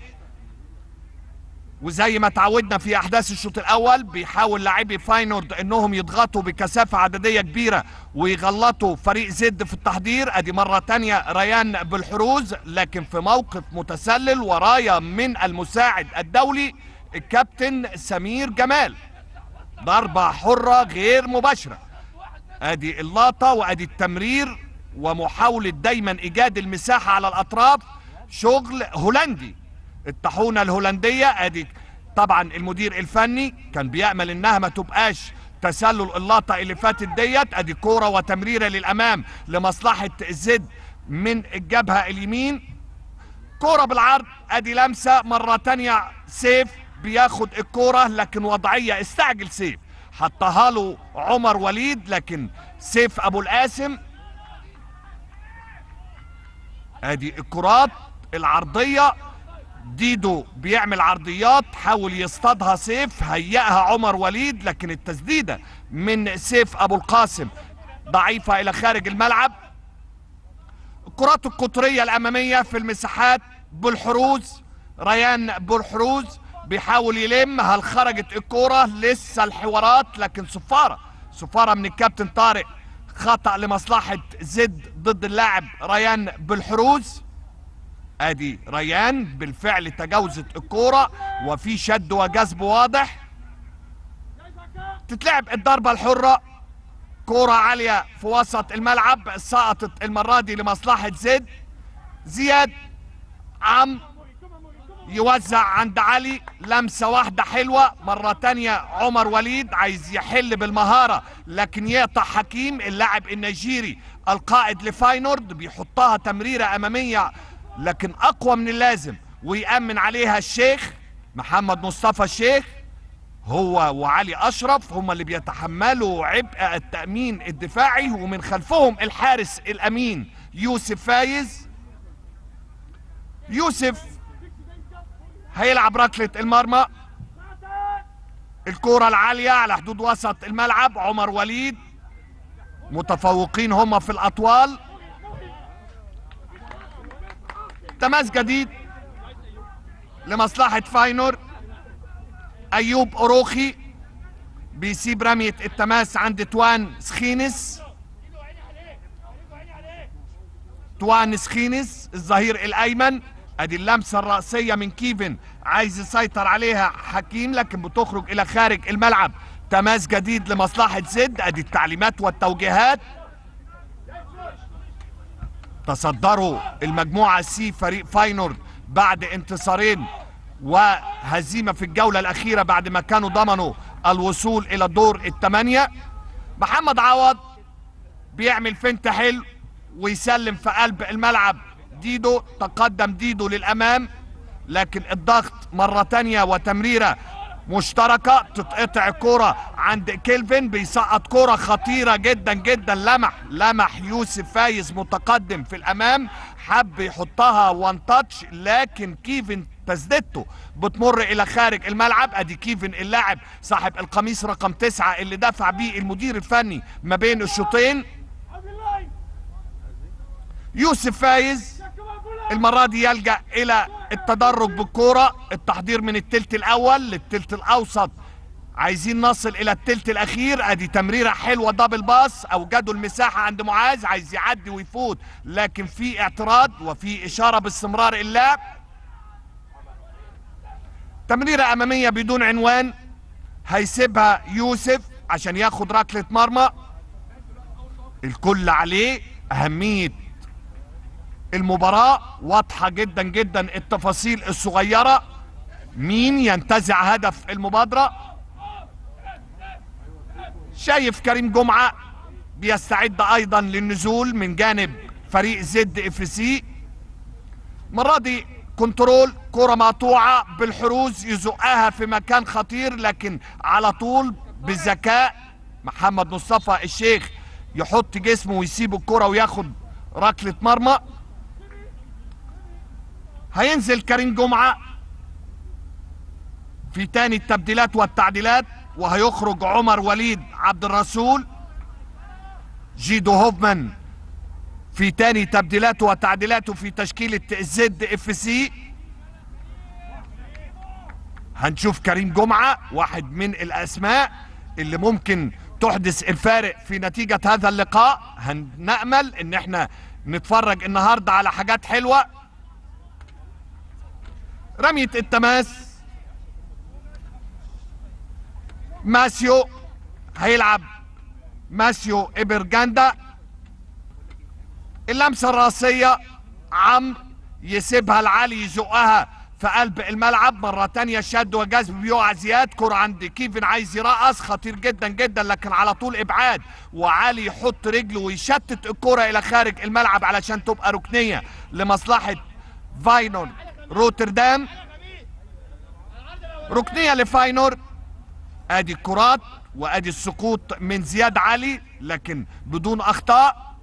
وزي ما تعودنا في احداث الشوط الاول بيحاول لاعبي فاينورد انهم يضغطوا بكثافة عددية كبيرة ويغلطوا فريق زد في التحضير ادي مرة تانية ريان بالحروز لكن في موقف متسلل ورايا من المساعد الدولي الكابتن سمير جمال ضربة حرة غير مباشرة ادي اللقطة وادي التمرير ومحاولة دايما ايجاد المساحة على الاطراف شغل هولندي الطاحونة الهولندية ادي طبعا المدير الفني كان بيأمل انها ما تبقاش تسلل اللقطة اللي فاتت ديت ادي كورة وتمريرة للامام لمصلحة زد من الجبهة اليمين كورة بالعرض ادي لمسة مرة تانية سيف بياخد الكورة لكن وضعية استعجل سيف حطها له عمر وليد لكن سيف ابو القاسم ادي الكرات العرضية ديدو بيعمل عرضيات حاول يصطادها سيف هيئها عمر وليد لكن التسديدة من سيف ابو القاسم ضعيفة الى خارج الملعب الكرات القطرية الامامية في المساحات بالحروز ريان بالحروز بيحاول يلم هل خرجت الكرة لسه الحوارات لكن صفارة صفارة من الكابتن طارق خطأ لمصلحة زد ضد اللاعب ريان بالحروز ادي ريان بالفعل تجاوزت الكرة وفي شد وجذب واضح تتلعب الضربة الحرة كرة عالية في وسط الملعب سقطت المرة دي لمصلحة زد زياد عم يوزع عند علي لمسة واحدة حلوة مرة تانية عمر وليد عايز يحل بالمهارة لكن يقطع حكيم اللاعب النيجيري القائد لفاينورد بيحطها تمريرة أمامية لكن أقوى من اللازم ويأمن عليها الشيخ محمد مصطفى الشيخ هو وعلي أشرف هم اللي بيتحملوا عبء التأمين الدفاعي ومن خلفهم الحارس الأمين يوسف فايز يوسف هيلعب ركلة المرمى الكرة العالية على حدود وسط الملعب عمر وليد متفوقين هم في الأطوال تماس جديد لمصلحة فاينور أيوب أوروخي بيسيب رمية التماس عند توان سخينس توان سخينس الظهير الأيمن ادي اللمسه الراسيه من كيفن عايز يسيطر عليها حكيم لكن بتخرج الى خارج الملعب تماس جديد لمصلحه زد ادي التعليمات والتوجيهات تصدروا المجموعة سي فريق فاينورد بعد انتصارين وهزيمة في الجولة الأخيرة بعد ما كانوا ضمنوا الوصول إلى دور الثمانية محمد عوض بيعمل فنت حلو ويسلم في قلب الملعب ديدو تقدم ديدو للأمام لكن الضغط مرة تانية وتمريرة مشتركة تتقطع كرة عند كيلفن بيسقط كرة خطيرة جدا جدا لمح لمح يوسف فايز متقدم في الأمام حب يحطها وان تاتش لكن كيفن تسديدته بتمر الى خارج الملعب ادي كيفن اللاعب صاحب القميص رقم تسعة اللي دفع بيه المدير الفني ما بين الشوطين يوسف فايز المرة دي يلجأ إلى التدرج بالكورة التحضير من التلت الأول للتلت الأوسط عايزين نصل إلى التلت الأخير أدي تمريرة حلوة دبل باس أوجدوا المساحة عند معاذ عايز يعدي ويفوت لكن في اعتراض وفي إشارة باستمرار اللعب تمريرة أمامية بدون عنوان هيسيبها يوسف عشان ياخد ركلة مرمى الكل عليه أهمية المباراة واضحة جدا جدا التفاصيل الصغيرة مين ينتزع هدف المبادرة شايف كريم جمعة بيستعد ايضا للنزول من جانب فريق زد اف سي المرة دي كنترول كرة مقطوعة بالحروز يزقها في مكان خطير لكن على طول بذكاء محمد مصطفى الشيخ يحط جسمه ويسيب الكرة وياخد ركلة مرمى هينزل كريم جمعة في تاني التبديلات والتعديلات وهيخرج عمر وليد عبد الرسول جيدو هوفمان في تاني تبديلاته وتعديلاته في تشكيلة زد اف سي هنشوف كريم جمعة واحد من الاسماء اللي ممكن تحدث الفارق في نتيجة هذا اللقاء هنأمل ان احنا نتفرج النهاردة على حاجات حلوة رمية التماس ماسيو هيلعب ماسيو ابرجاندا اللمسة الراسية عمرو يسيبها لعلي يزقها في قلب الملعب مرة تانية شد وجذب بيقع زياد كرة عند كيفن عايز يرقص خطير جدا جدا لكن على طول ابعاد وعلي يحط رجله ويشتت الكرة الى خارج الملعب علشان تبقى ركنية لمصلحة فاينور روتردام ركنية لفاينور ادي الكرات وادي السقوط من زياد علي لكن بدون اخطاء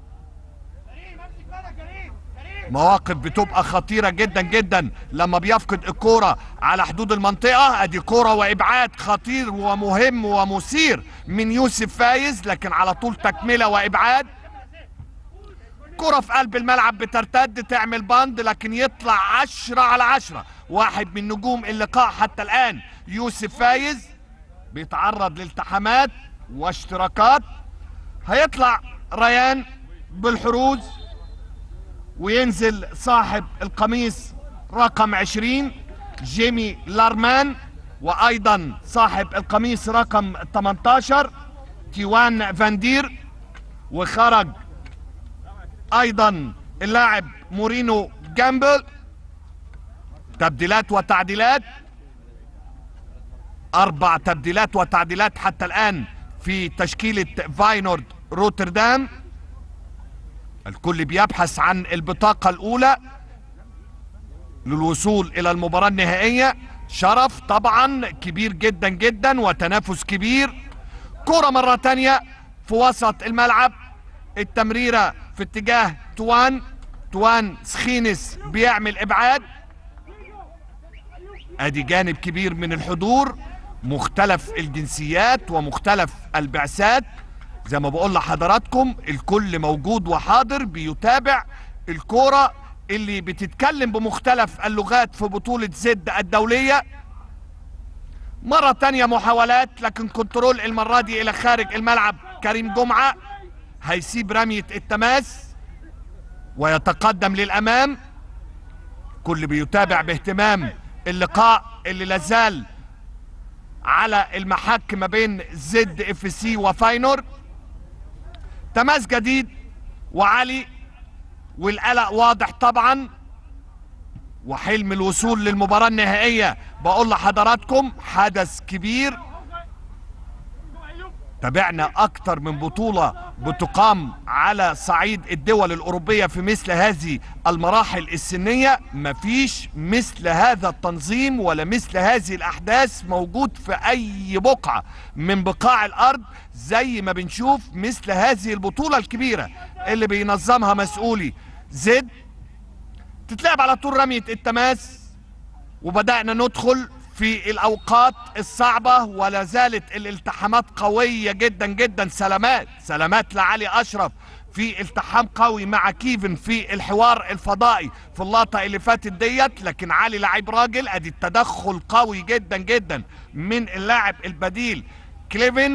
مواقف بتبقى خطيرة جدا جدا لما بيفقد الكورة على حدود المنطقة ادي كورة وابعاد خطير ومهم ومثير من يوسف فايز لكن على طول تكملة وابعاد كرة في قلب الملعب بترتد تعمل بند لكن يطلع عشرة على عشرة واحد من نجوم اللقاء حتى الآن يوسف فايز بيتعرض لالتحامات واشتراكات هيطلع ريان بالحروز وينزل صاحب القميص رقم 20 جيمي لارمان وايضا صاحب القميص رقم 18 تيوان فاندير وخرج ايضا اللاعب مورينو جامبل تبديلات وتعديلات اربع تبديلات وتعديلات حتى الان في تشكيلة فاينورد روتردام الكل بيبحث عن البطاقة الاولى للوصول الى المباراة النهائية شرف طبعا كبير جدا جدا وتنافس كبير كرة مرة تانية في وسط الملعب التمريرة في اتجاه توان توان سخينس بيعمل ابعاد ادي جانب كبير من الحضور مختلف الجنسيات ومختلف البعثات زي ما بقول لحضراتكم الكل موجود وحاضر بيتابع الكورة اللي بتتكلم بمختلف اللغات في بطولة زد الدولية مرة تانية محاولات لكن كنترول المرة دي الى خارج الملعب كريم جمعة هيسيب رمية التماس ويتقدم للامام كل بيتابع باهتمام اللقاء اللي لازال على المحك ما بين زد اف سي وفاينور تماس جديد وعلي والقلق واضح طبعا وحلم الوصول للمباراة النهائية بقول لحضراتكم حدث كبير تابعنا اكتر من بطولة بتقام على صعيد الدول الاوروبية في مثل هذه المراحل السنية مفيش مثل هذا التنظيم ولا مثل هذه الاحداث موجود في اي بقعة من بقاع الارض زي ما بنشوف مثل هذه البطولة الكبيرة اللي بينظمها مسؤولي زد تتلعب على طول رمية التماس وبدأنا ندخل في الأوقات الصعبة ولا زالت الالتحامات قوية جدا جدا سلامات سلامات لعلي أشرف في التحام قوي مع كيفن في الحوار الفضائي في اللقطة اللي فاتت ديت لكن علي لعيب راجل ادي التدخل قوي جدا جدا من اللاعب البديل كليفن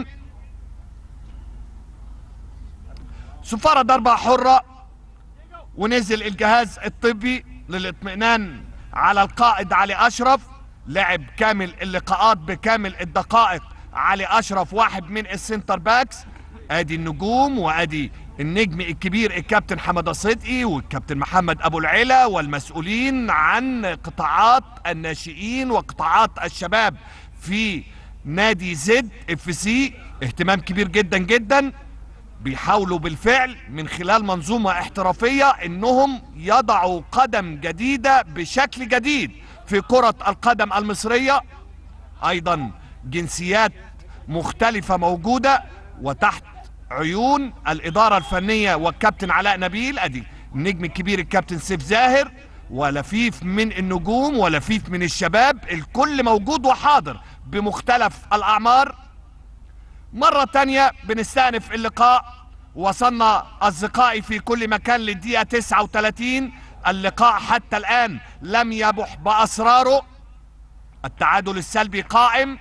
صفارة ضربة حرة ونزل الجهاز الطبي للاطمئنان على القائد علي اشرف لعب كامل اللقاءات بكامل الدقائق علي اشرف واحد من السنتر باكس ادي النجوم وادي النجم الكبير الكابتن حمد صدقي والكابتن محمد ابو العلا والمسؤولين عن قطاعات الناشئين وقطاعات الشباب في نادي زد اف سي اهتمام كبير جدا جدا بيحاولوا بالفعل من خلال منظومة احترافية انهم يضعوا قدم جديدة بشكل جديد في كرة القدم المصرية ايضا جنسيات مختلفة موجودة وتحت عيون الادارة الفنية والكابتن علاء نبيل ادي النجم الكبير الكابتن سيف زاهر ولفيف من النجوم ولفيف من الشباب الكل موجود وحاضر بمختلف الاعمار مرة تانية بنستأنف اللقاء وصلنا أصدقائي في كل مكان للدقيقة 39 اللقاء حتى الآن لم يبح بأسراره التعادل السلبي قائم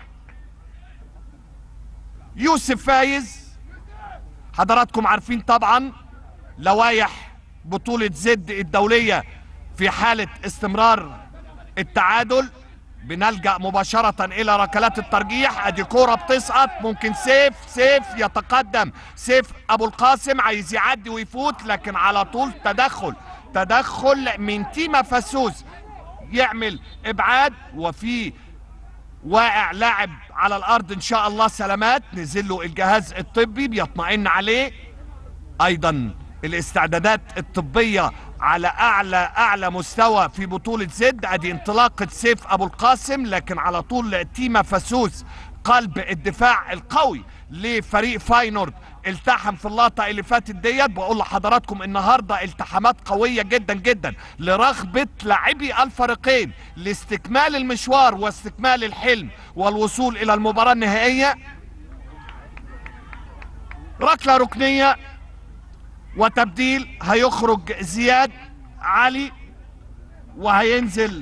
يوسف فايز حضراتكم عارفين طبعا لوائح بطولة زد الدولية في حالة استمرار التعادل بنلجأ مباشرة إلى ركلات الترجيح أدي كورة بتسقط ممكن سيف سيف يتقدم سيف أبو القاسم عايز يعدي ويفوت لكن على طول تدخل تدخل من تيما فاسوس يعمل إبعاد وفي واقع لاعب على الأرض إن شاء الله سلامات نزل له الجهاز الطبي بيطمئن عليه أيضا الاستعدادات الطبية على اعلى اعلى مستوى في بطولة زد ادي انطلاقة سيف ابو القاسم لكن على طول تيما فاسوس قلب الدفاع القوي لفريق فاينورد التحم في اللقطة اللي فاتت ديت بقول لحضراتكم النهاردة التحامات قوية جدا جدا لرغبة لاعبي الفريقين لاستكمال المشوار واستكمال الحلم والوصول الى المباراة النهائية ركلة ركنية وتبديل هيخرج زياد علي وهينزل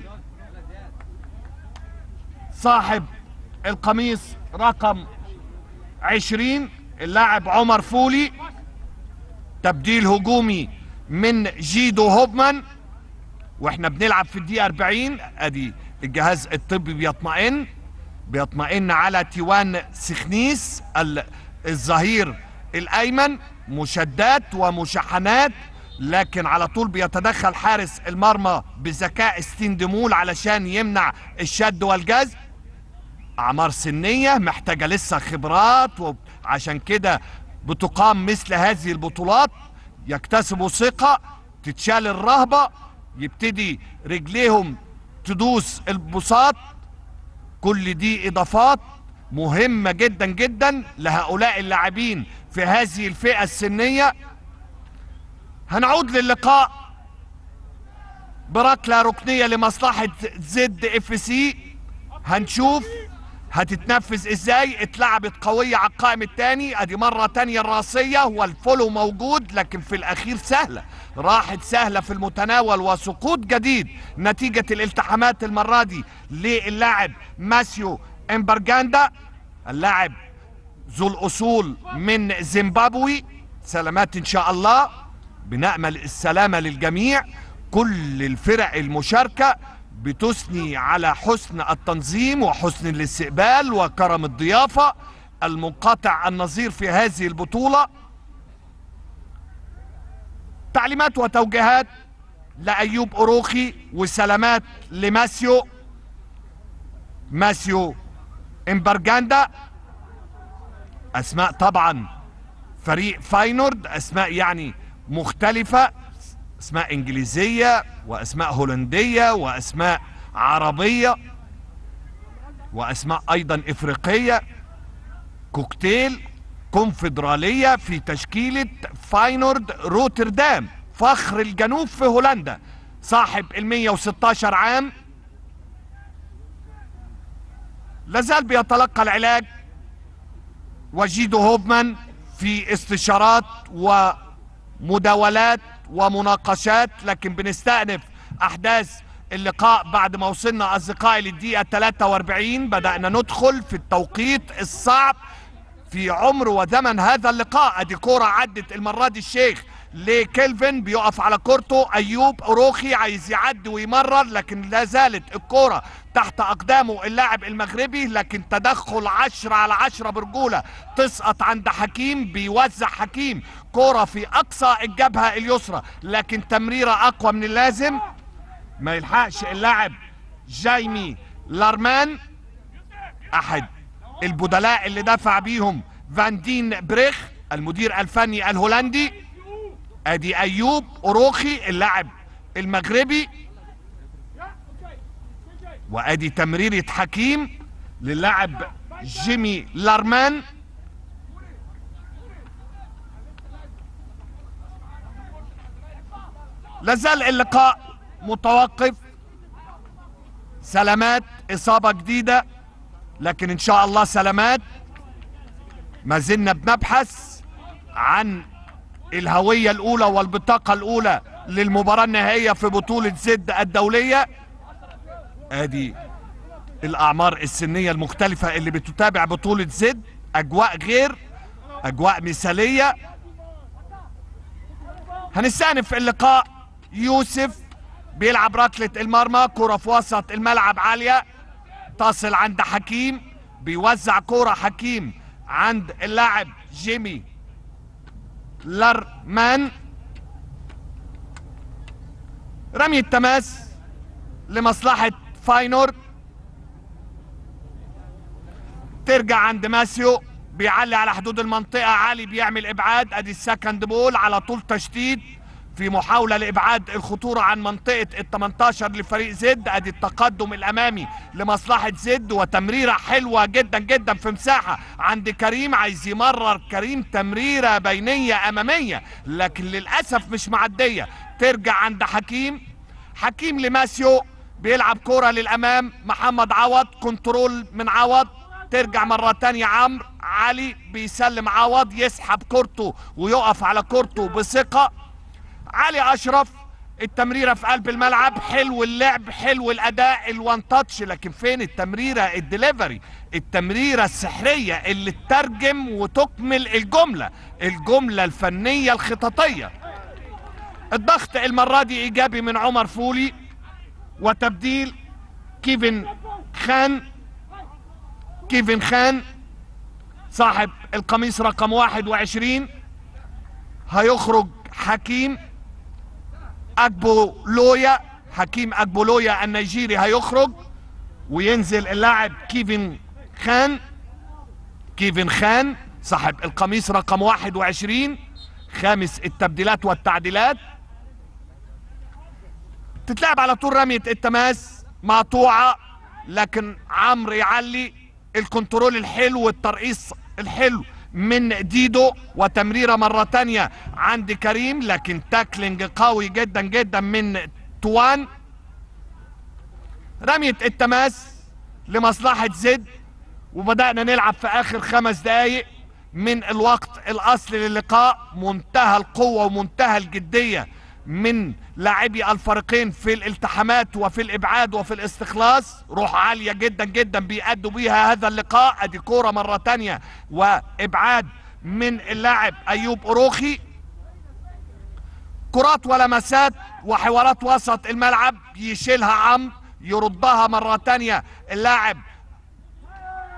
صاحب القميص رقم عشرين اللاعب عمر فولي تبديل هجومي من جيدو هوبمان واحنا بنلعب في الدقيقة 40 ادي الجهاز الطبي بيطمئن بيطمئن على تيوان سخنيس الظهير الايمن مشادات ومشاحنات لكن على طول بيتدخل حارس المرمى بذكاء ستيندمول علشان يمنع الشد والجذب اعمار سنيه محتاجه لسه خبرات وعشان كده بتقام مثل هذه البطولات يكتسبوا ثقه تتشال الرهبه يبتدي رجليهم تدوس البساط كل دي اضافات مهمه جدا جدا لهؤلاء اللاعبين في هذه الفئة السنية هنعود للقاء بركلة ركنية لمصلحة زد اف سي هنشوف هتتنفذ ازاي اتلعبت قوية على القائم الثاني ادي مرة تانية الراسية والفولو موجود لكن في الاخير سهلة راحت سهلة في المتناول وسقوط جديد نتيجة الالتحامات المرة دي للاعب ماسيو امبرجاندا اللاعب ذو الاصول من زيمبابوي سلامات ان شاء الله بنأمل السلامة للجميع كل الفرق المشاركة بتثني على حسن التنظيم وحسن الاستقبال وكرم الضيافة المنقطع النظير في هذه البطولة تعليمات وتوجيهات لأيوب أروخي وسلامات لماسيو ماسيو امبرجاندا أسماء طبعا فريق فاينورد أسماء يعني مختلفة أسماء إنجليزية وأسماء هولندية وأسماء عربية وأسماء أيضا إفريقية كوكتيل كونفدرالية في تشكيلة فاينورد روتردام فخر الجنوب في هولندا صاحب ال 116 عام لازال بيتلقى العلاج وجيدو هوفمان في استشارات ومداولات ومناقشات لكن بنستأنف أحداث اللقاء بعد ما وصلنا أصدقائي للدقيقة 43 بدأنا ندخل في التوقيت الصعب في عمر وزمن هذا اللقاء ادي كرة عدت المرة دي الشيخ لكيلفن بيقف على كورته ايوب اوروخي عايز يعدي ويمرر لكن لا زالت الكرة تحت اقدامه اللاعب المغربي لكن تدخل عشرة على عشرة برجولة تسقط عند حكيم بيوزع حكيم كرة في اقصى الجبهة اليسرى لكن تمريرة اقوى من اللازم ما يلحقش اللاعب جايمي لارمان احد البدلاء اللي دفع بيهم فان دين بريخ المدير الفني الهولندي ادي ايوب اوروخي اللاعب المغربي وادي تمريرة حكيم للاعب جيمي لارمان لازال اللقاء متوقف سلامات اصابة جديدة لكن ان شاء الله سلامات ما زلنا بنبحث عن الهوية الاولى والبطاقة الاولى للمباراة النهائية في بطولة زد الدولية ادي الاعمار السنية المختلفة اللي بتتابع بطولة زد اجواء غير اجواء مثالية هنستأنف اللقاء يوسف بيلعب ركلة المرمى كرة في وسط الملعب عالية تصل عند حكيم بيوزع كرة حكيم عند اللاعب جيمي لارمان رمي التماس لمصلحة فاينورد ترجع عند ماسيو بيعلي على حدود المنطقة عالي بيعمل ابعاد ادي السكند بول على طول تشديد في محاولة لإبعاد الخطورة عن منطقة ال 18 لفريق زد ادي التقدم الأمامي لمصلحة زد وتمريرة حلوة جدا جدا في مساحة عند كريم عايز يمرر كريم تمريرة بينية أمامية لكن للأسف مش معدية ترجع عند حكيم حكيم لماسيو بيلعب كرة للأمام محمد عوض كنترول من عوض ترجع مرة تانية عمرو علي بيسلم عوض يسحب كورته ويقف على كورته بثقة علي اشرف التمريره في قلب الملعب حلو اللعب حلو الاداء الوان تاتش لكن فين التمريره الدليفري التمريره السحريه اللي تترجم وتكمل الجمله الجمله الفنيه الخططيه الضغط المره دي ايجابي من عمر فولي وتبديل كيفن خان كيفن خان صاحب القميص رقم 21 هيخرج حكيم اجبولويا حكيم اجبولويا النيجيري هيخرج وينزل اللاعب كيفن خان كيفن خان صاحب القميص رقم 21 خامس التبديلات والتعديلات تتلعب على طول رمية التماس مقطوعة لكن عمرو يعلي الكنترول الحلو والترقيص الحلو من ديدو وتمريرة مرة تانية عند كريم لكن تاكلينج قوي جدا جدا من توان رمية التماس لمصلحة زد وبدأنا نلعب في آخر خمس دقايق من الوقت الأصلي للقاء منتهى القوة ومنتهى الجدية من لاعبي الفريقين في الالتحامات وفي الابعاد وفي الاستخلاص روح عالية جدا جدا بيأدوا بيها هذا اللقاء ادي كورة مرة تانية وابعاد من اللاعب ايوب اروخي كرات ولمسات وحوارات وسط الملعب يشيلها عمرو يردها مرة تانية اللاعب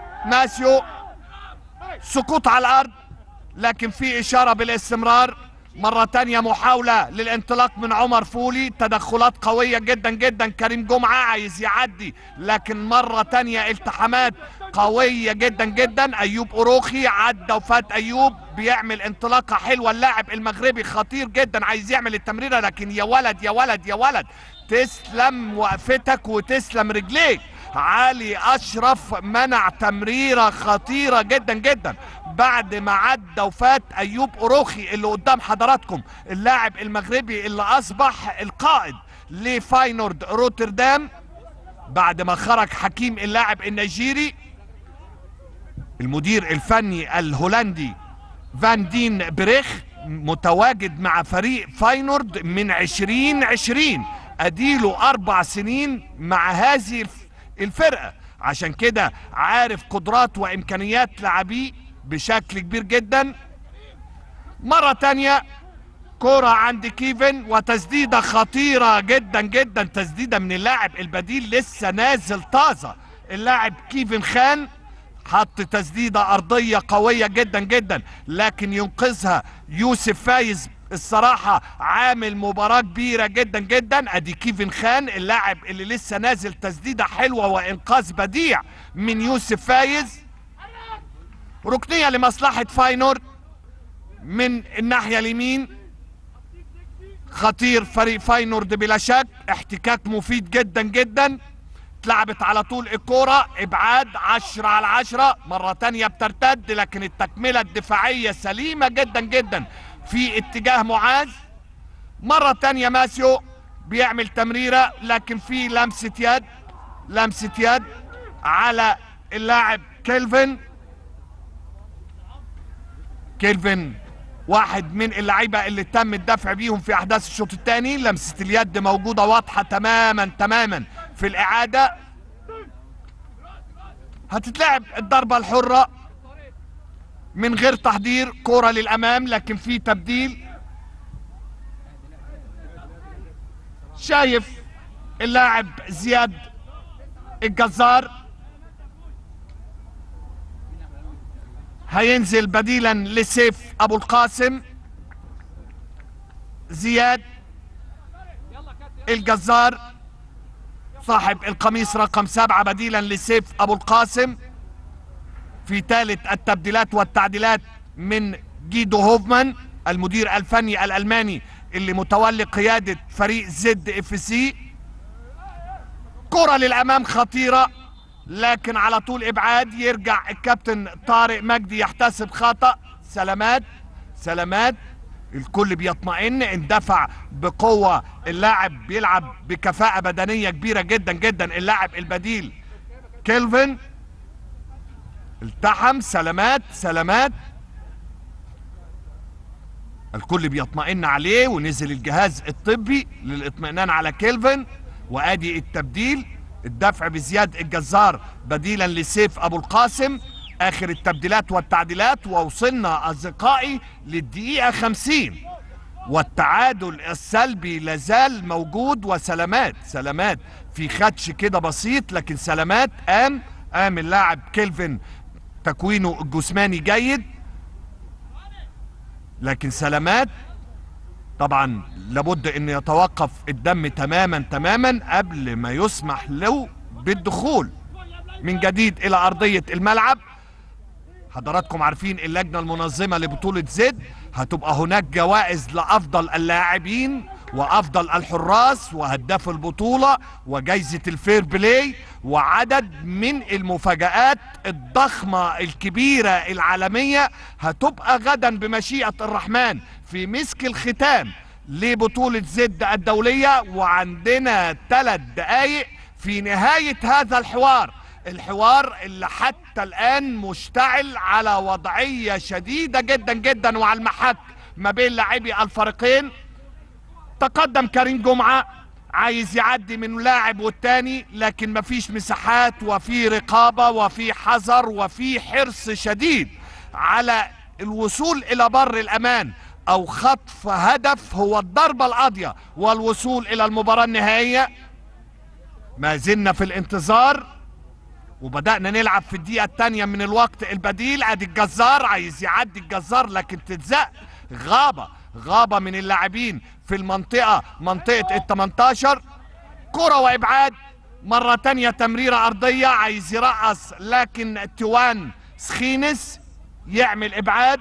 ماسيو سقوط على الارض لكن في اشارة بالاستمرار مرة تانية محاولة للانطلاق من عمر فولي تدخلات قوية جدا جدا كريم جمعة عايز يعدي لكن مرة تانية التحامات قوية جدا جدا ايوب اوروخي عدى وفات ايوب بيعمل انطلاقة حلوة اللاعب المغربي خطير جدا عايز يعمل التمريرة لكن يا ولد يا ولد يا ولد تسلم وقفتك وتسلم رجليك علي اشرف منع تمريره خطيره جدا جدا بعد ما عدى وفات ايوب اوروخي اللي قدام حضراتكم اللاعب المغربي اللي اصبح القائد لفاينورد روتردام بعد ما خرج حكيم اللاعب النيجيري المدير الفني الهولندي فان دين بريخ متواجد مع فريق فاينورد من عشرين عشرين اديله اربع سنين مع هذه الف- الفرقة عشان كده عارف قدرات وامكانيات لاعبيه بشكل كبير جدا مرة تانية كرة عند كيفن وتسديدة خطيرة جدا جدا تسديدة من اللاعب البديل لسه نازل طازة اللاعب كيفن خان حط تسديدة أرضية قوية جدا جدا لكن ينقذها يوسف فايز الصراحة عامل مباراة كبيرة جدا جدا ادي كيفن خان اللاعب اللي لسه نازل تسديدة حلوة وانقاذ بديع من يوسف فايز ركنية لمصلحة فاينورد من الناحية اليمين خطير فريق فاينورد بلا شك احتكاك مفيد جدا جدا اتلعبت على طول الكورة ابعاد عشرة على عشرة مرة تانية بترتد لكن التكملة الدفاعية سليمة جدا جدا في اتجاه معاذ مرة تانية ماسيو بيعمل تمريرة لكن في لمسة يد لمسة يد على اللاعب كيلفن كيلفن واحد من اللعيبه اللي تم الدفع بيهم في احداث الشوط الثاني لمسه اليد موجوده واضحه تماما تماما في الاعاده هتتلعب الضربه الحره من غير تحضير كره للامام لكن في تبديل شايف اللاعب زياد الجزار هينزل بديلا لسيف ابو القاسم زياد الجزار صاحب القميص رقم سبعة بديلا لسيف ابو القاسم في ثالث التبديلات والتعديلات من جيدو هوفمان المدير الفني الالماني اللي متولي قيادة فريق زد اف سي كرة للامام خطيرة لكن على طول ابعاد يرجع الكابتن طارق مجدي يحتسب خطأ سلامات سلامات الكل بيطمئن اندفع بقوة اللاعب بيلعب بكفاءة بدنية كبيرة جدا جدا اللاعب البديل كيلفن التحم سلامات سلامات الكل بيطمئن عليه ونزل الجهاز الطبي للاطمئنان على كيلفن وادي التبديل الدفع بزياد الجزار بديلا لسيف ابو القاسم اخر التبديلات والتعديلات ووصلنا اصدقائي للدقيقة خمسين والتعادل السلبي لازال موجود وسلامات سلامات في خدش كده بسيط لكن سلامات قام قام اللاعب كيلفن تكوينه الجسماني جيد لكن سلامات طبعا لابد ان يتوقف الدم تماما تماما قبل ما يسمح له بالدخول من جديد الى ارضية الملعب حضراتكم عارفين اللجنة المنظمة لبطولة زد هتبقى هناك جوائز لافضل اللاعبين وافضل الحراس وهداف البطولة وجايزة الفير بلاي وعدد من المفاجآت الضخمة الكبيرة العالمية هتبقى غدا بمشيئة الرحمن في مسك الختام لبطولة زد الدولية وعندنا ثلاث دقايق في نهاية هذا الحوار الحوار اللي حتى الآن مشتعل على وضعية شديدة جدا جدا وعلى المحك ما بين لاعبي الفريقين تقدم كريم جمعة عايز يعدي من لاعب والتاني لكن مفيش مساحات وفي رقابة وفي حذر وفي حرص شديد على الوصول الى بر الامان او خطف هدف هو الضربة القاضية والوصول الى المباراة النهائية ما زلنا في الانتظار وبدأنا نلعب في الدقيقة الثانية من الوقت البديل ادي الجزار عايز يعدي الجزار لكن تتزق غابة غابة من اللاعبين في المنطقة منطقة ال 18 كرة وإبعاد مرة تانية تمريرة أرضية عايز يرقص لكن توان سخينس يعمل إبعاد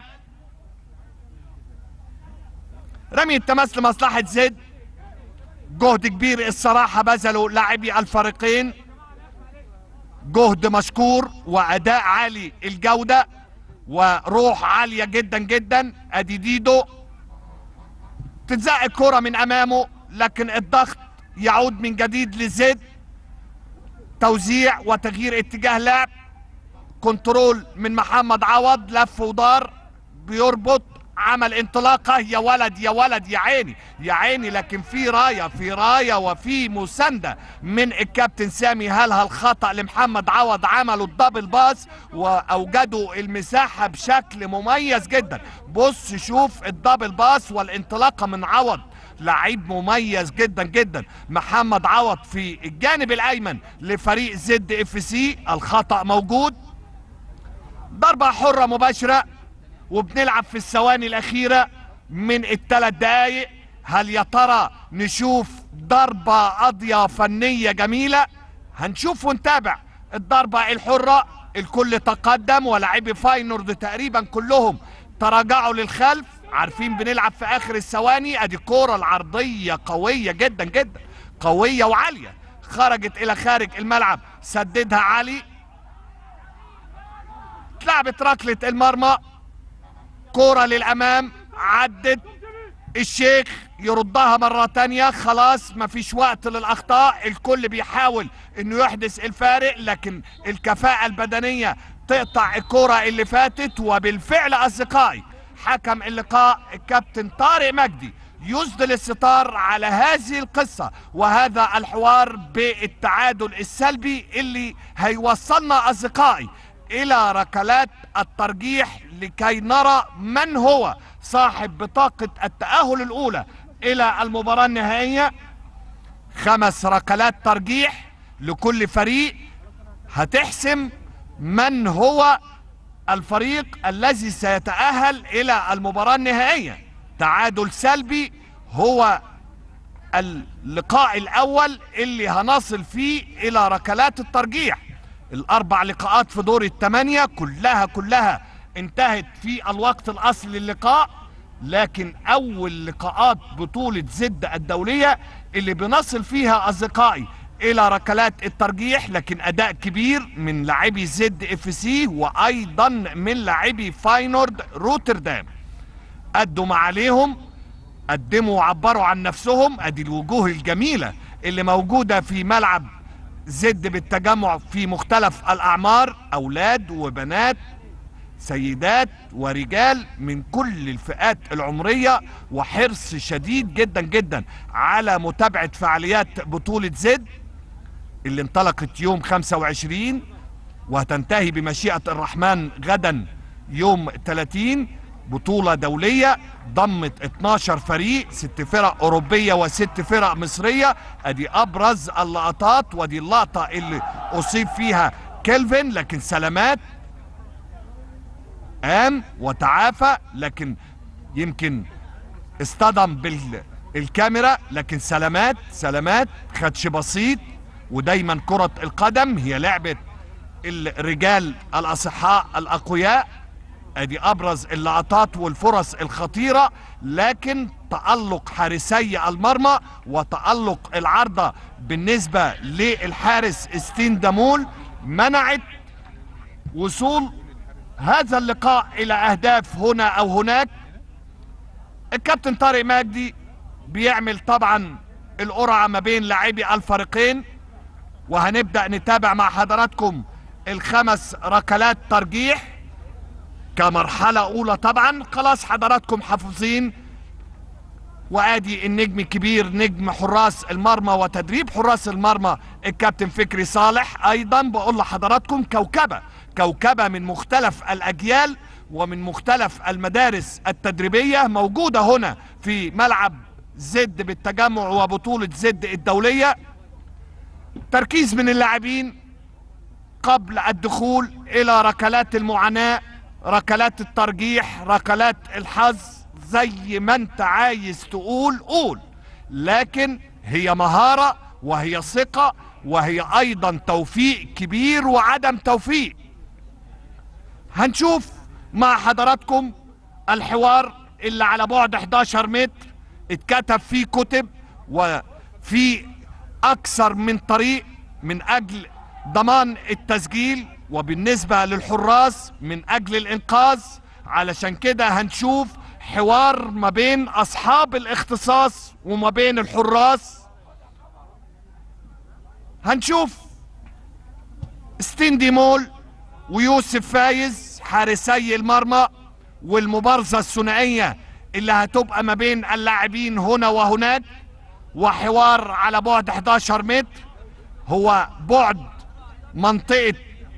رمي التماس لمصلحة زد جهد كبير الصراحة بذلوا لاعبي الفريقين جهد مشكور وأداء عالي الجودة وروح عالية جدا جدا أدي ديدو تتزق الكرة من أمامه لكن الضغط يعود من جديد لزد توزيع وتغيير اتجاه لعب كنترول من محمد عوض لف ودار بيربط عمل انطلاقه يا ولد يا ولد يا عيني يا عيني لكن في رايه في رايه وفي مسانده من الكابتن سامي هل هالخطا لمحمد عوض عملوا الدبل باس واوجدوا المساحه بشكل مميز جدا بص شوف الدبل باس والانطلاقه من عوض لعيب مميز جدا جدا محمد عوض في الجانب الايمن لفريق زد اف سي الخطا موجود ضربه حره مباشره وبنلعب في الثواني الأخيرة من الثلاث دقايق هل يا ترى نشوف ضربة قاضية فنية جميلة هنشوف ونتابع الضربة الحرة الكل تقدم ولاعبي فاينورد تقريبا كلهم تراجعوا للخلف عارفين بنلعب في آخر الثواني ادي الكورة العرضية قوية جدا جدا قوية وعالية خرجت إلى خارج الملعب سددها علي اتلعبت ركلة المرمى كرة للأمام عدت الشيخ يردها مرة تانية خلاص مفيش وقت للأخطاء الكل بيحاول انه يحدث الفارق لكن الكفاءة البدنية تقطع الكرة اللي فاتت وبالفعل أصدقائي حكم اللقاء الكابتن طارق مجدي يسدل الستار على هذه القصة وهذا الحوار بالتعادل السلبي اللي هيوصلنا أصدقائي الى ركلات الترجيح لكي نرى من هو صاحب بطاقة التأهل الاولى الى المباراة النهائية خمس ركلات ترجيح لكل فريق هتحسم من هو الفريق الذي سيتأهل الى المباراة النهائية تعادل سلبي هو اللقاء الاول اللي هنصل فيه الى ركلات الترجيح الاربع لقاءات في دور الثمانية كلها كلها انتهت في الوقت الاصلي للقاء لكن اول لقاءات بطولة زد الدولية اللي بنصل فيها اصدقائي الى ركلات الترجيح لكن اداء كبير من لاعبي زد اف سي وايضا من لاعبي فاينورد روتردام ادوا ما عليهم قدموا وعبروا عن نفسهم ادي الوجوه الجميلة اللي موجودة في ملعب زد بالتجمع في مختلف الأعمار أولاد وبنات سيدات ورجال من كل الفئات العمرية وحرص شديد جدا جدا على متابعة فعاليات بطولة زد اللي انطلقت يوم 25 وهتنتهي بمشيئة الرحمن غدا يوم 30 بطولة دولية ضمت 12 فريق ست فرق أوروبية وست فرق مصرية ادي أبرز اللقطات ودي اللقطة اللي أصيب فيها كيلفن لكن سلامات قام وتعافى لكن يمكن اصطدم بالكاميرا لكن سلامات سلامات خدش بسيط ودايما كرة القدم هي لعبة الرجال الأصحاء الأقوياء ادي ابرز اللقطات والفرص الخطيرة لكن تألق حارسي المرمى وتألق العارضة بالنسبة للحارس ستين دامول منعت وصول هذا اللقاء الى اهداف هنا او هناك الكابتن طارق مجدي بيعمل طبعا القرعة ما بين لاعبي الفريقين وهنبدأ نتابع مع حضراتكم الخمس ركلات ترجيح كمرحلة أولى طبعا خلاص حضراتكم حافظين وادي النجم الكبير نجم حراس المرمى وتدريب حراس المرمى الكابتن فكري صالح ايضا بقول لحضراتكم كوكبة كوكبة من مختلف الاجيال ومن مختلف المدارس التدريبية موجودة هنا في ملعب زد بالتجمع وبطولة زد الدولية تركيز من اللاعبين قبل الدخول الى ركلات المعاناة ركلات الترجيح ركلات الحظ زي ما انت عايز تقول قول لكن هي مهارة وهي ثقة وهي ايضا توفيق كبير وعدم توفيق هنشوف مع حضراتكم الحوار اللي على بعد 11 متر اتكتب فيه كتب وفي اكثر من طريق من اجل ضمان التسجيل وبالنسبة للحراس من اجل الانقاذ علشان كده هنشوف حوار ما بين اصحاب الاختصاص وما بين الحراس هنشوف ستيندي مول ويوسف فايز حارسي المرمى والمبارزة الثنائية اللي هتبقى ما بين اللاعبين هنا وهناك وحوار على بعد 11 متر هو بعد منطقة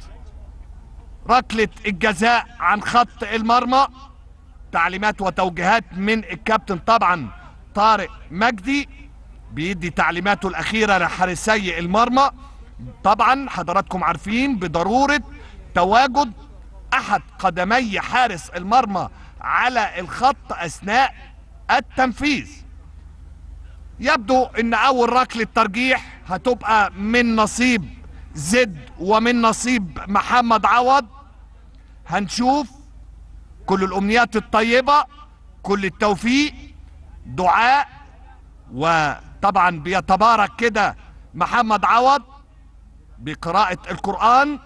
ركلة الجزاء عن خط المرمى تعليمات وتوجيهات من الكابتن طبعا طارق مجدي بيدي تعليماته الأخيرة لحارسي المرمى طبعا حضراتكم عارفين بضرورة تواجد أحد قدمي حارس المرمى على الخط أثناء التنفيذ يبدو ان اول ركلة ترجيح هتبقى من نصيب زد ومن نصيب محمد عوض هنشوف كل الامنيات الطيبة كل التوفيق دعاء وطبعا بيتبارك كده محمد عوض بقراءة القرآن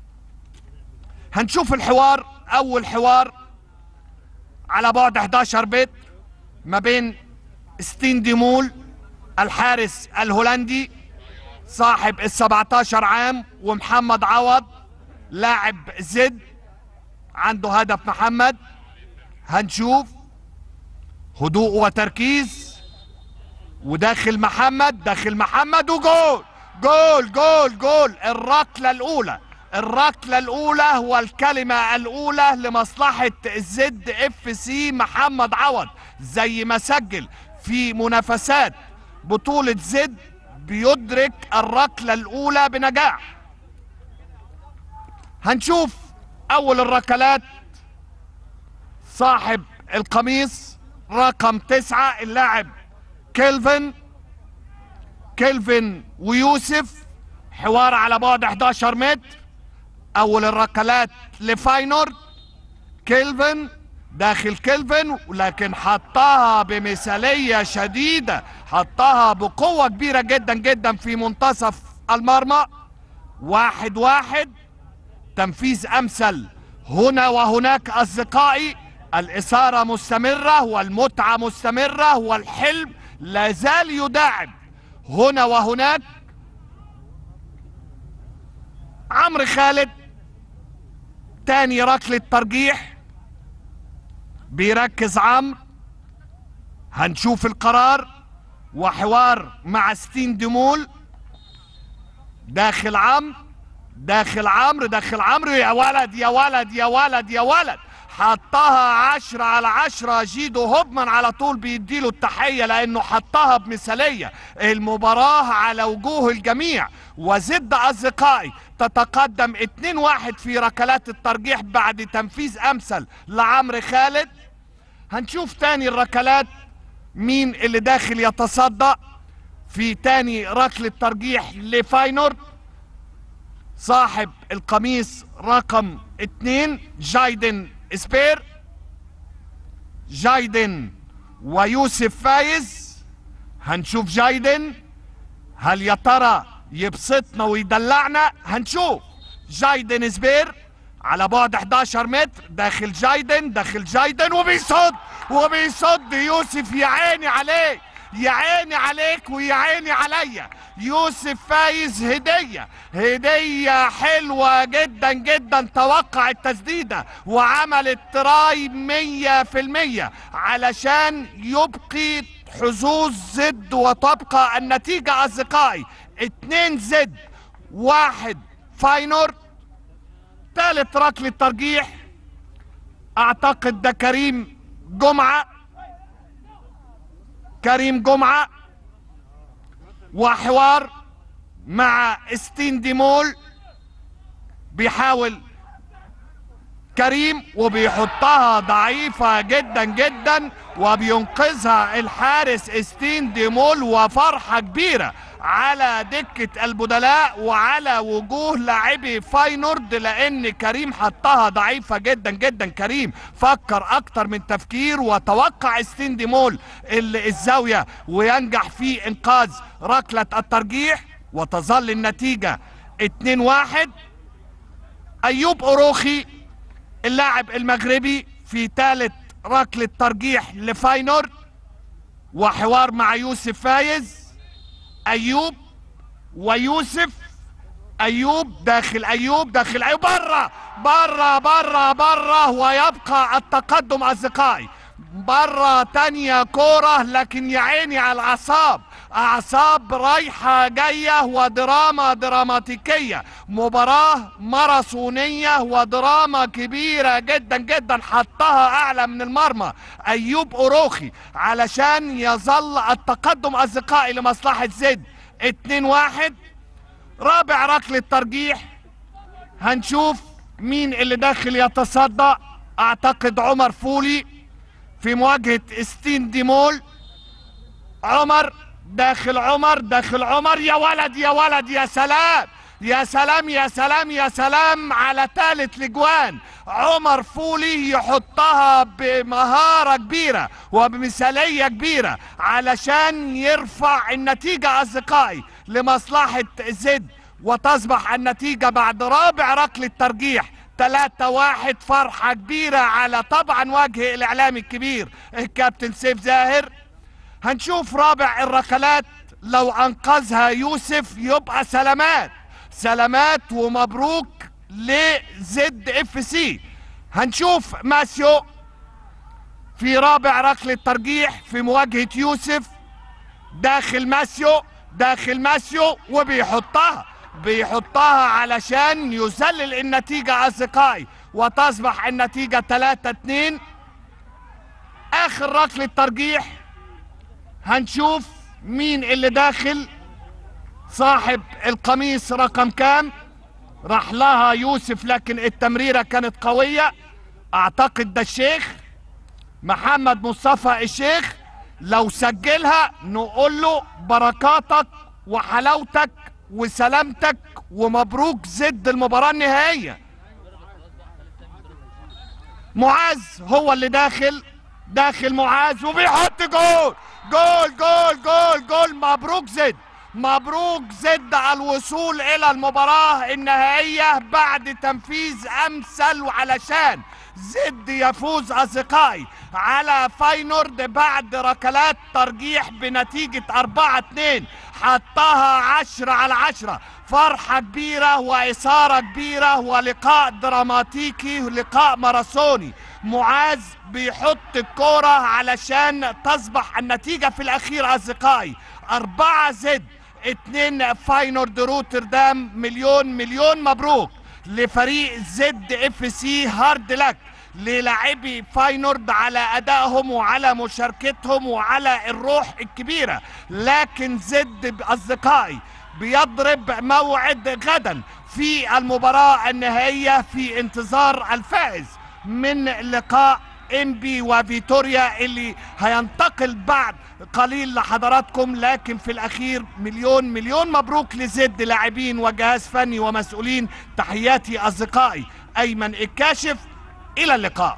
هنشوف الحوار اول حوار على بعد 11 بيت ما بين ستين ديمول الحارس الهولندي صاحب ال 17 عام ومحمد عوض لاعب زد عنده هدف محمد هنشوف هدوء وتركيز وداخل محمد داخل محمد وجول جول جول جول الركلة الأولى الركلة الأولى والكلمة الأولى لمصلحة الزد اف سي محمد عوض زي ما سجل في منافسات بطولة زد بيدرك الركلة الأولى بنجاح هنشوف أول الركلات صاحب القميص رقم تسعة اللاعب كيلفن كيلفن ويوسف حوار على بعد 11 متر أول الركلات لفاينورد كيلفن داخل كيلفن ولكن حطها بمثالية شديدة حطها بقوة كبيرة جدا جدا في منتصف المرمى واحد واحد تنفيذ أمثل هنا وهناك أصدقائي الإثارة مستمرة والمتعة مستمرة والحلم لا زال يداعب هنا وهناك عمرو خالد تاني ركلة ترجيح بيركز عمرو هنشوف القرار وحوار مع ستين ديمول داخل عمرو داخل عمرو داخل عمرو يا ولد يا ولد يا ولد يا ولد حطها عشرة على عشرة جيدو هوبمان على طول بيديله التحية لانه حطها بمثالية المباراة على وجوه الجميع وزد اصدقائي تتقدم 2-1 في ركلات الترجيح بعد تنفيذ امثل لعمرو خالد هنشوف تاني الركلات مين اللي داخل يتصدى في تاني ركلة ترجيح لفاينورد صاحب القميص رقم اتنين جايدن سبير جايدن ويوسف فايز هنشوف جايدن هل يا ترى يبسطنا ويدلعنا هنشوف جايدن سبير على بعد 11 متر داخل جايدن داخل جايدن وبيصد وبيصد يوسف يا عيني عليك يا عيني عليك ويا عيني عليا يوسف فايز هدية هدية حلوة جدا جدا توقع التسديدة وعمل التراي مية في المية علشان يبقي حظوظ زد وتبقى النتيجة أصدقائي اتنين زد واحد فاينور تالت ركلة ترجيح اعتقد ده كريم جمعة كريم جمعة وحوار مع ستين ديمول بيحاول كريم وبيحطها ضعيفة جدا جدا وبينقذها الحارس استين ديمول وفرحة كبيرة على دكة البدلاء وعلى وجوه لاعبي فاينورد لان كريم حطها ضعيفة جدا جدا كريم فكر اكتر من تفكير وتوقع استين ديمول ال- الزاوية وينجح في انقاذ ركلة الترجيح وتظل النتيجة 2-1 ايوب اوروخي اللاعب المغربي في ثالث ركلة ترجيح لفاينورد وحوار مع يوسف فايز ايوب ويوسف ايوب داخل ايوب داخل ايوب بره بره بره بره ويبقى التقدم اصدقائي بره تانية كورة لكن يا عيني على الاعصاب اعصاب رايحة جاية ودراما دراماتيكية مباراة ماراثونية ودراما كبيرة جدا جدا حطها اعلى من المرمى ايوب اوروخي علشان يظل التقدم اصدقائي لمصلحة زد 2 1 رابع ركلة ترجيح هنشوف مين اللي داخل يتصدى اعتقد عمر فولي في مواجهة استين ديمول عمر داخل عمر داخل عمر يا ولد يا ولد يا سلام يا سلام يا سلام يا سلام على ثالث لجوان عمر فولي يحطها بمهارة كبيرة وبمثالية كبيرة علشان يرفع النتيجة أصدقائي لمصلحة زد وتصبح النتيجة بعد رابع ركلة ترجيح 3 واحد فرحة كبيرة على طبعا وجه الإعلامي الكبير الكابتن سيف زاهر هنشوف رابع الركلات لو انقذها يوسف يبقى سلامات سلامات ومبروك لزد اف سي هنشوف ماسيو في رابع ركلة ترجيح في مواجهة يوسف داخل ماسيو داخل ماسيو وبيحطها بيحطها علشان يذلل النتيجة أصدقائي وتصبح النتيجة 3 2 آخر ركلة ترجيح هنشوف مين اللي داخل صاحب القميص رقم كام راح لها يوسف لكن التمريرة كانت قوية اعتقد ده الشيخ محمد مصطفى الشيخ لو سجلها نقول له بركاتك وحلاوتك وسلامتك ومبروك زد المباراة النهائية معاذ هو اللي داخل داخل معاذ وبيحط جول جول جول جول جول مبروك زد مبروك زد على الوصول الى المباراة النهائية بعد تنفيذ امثل علشان زد يفوز اصدقائي على فاينورد بعد ركلات ترجيح بنتيجة 4 2 حطها 10 على 10 فرحة كبيرة وإثارة كبيرة ولقاء دراماتيكي لقاء ماراثوني معاذ بيحط الكورة علشان تصبح النتيجة في الأخير أصدقائي أربعة زد اتنين فاينورد روتردام مليون مليون مبروك لفريق زد اف سي هارد لك للاعبي فاينورد على ادائهم وعلى مشاركتهم وعلى الروح الكبيره لكن زد اصدقائي بيضرب موعد غدا في المباراه النهائيه في انتظار الفائز من لقاء انبي وفيتوريا اللي هينتقل بعد قليل لحضراتكم لكن في الاخير مليون مليون مبروك لزد لاعبين وجهاز فني ومسؤولين تحياتي اصدقائي ايمن الكاشف الى اللقاء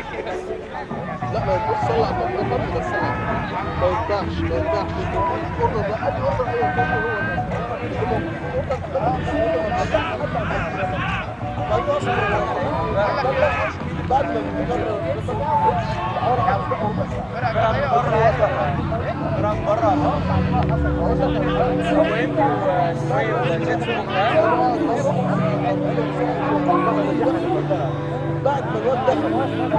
لا ما ينفعش صلى على النبي برضه بس ما ينفعش ما ينفعش الاوردر ده اي اوردر اي كان هو بعد ما بعد ما الواد دخل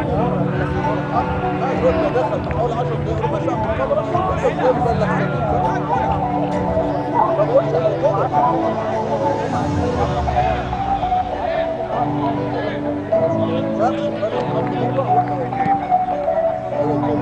بعد الواد ما دخل حوالي 10 دقايق ربع ساعه في الكاميرا الواد بلغ ما بقولش على كده لا،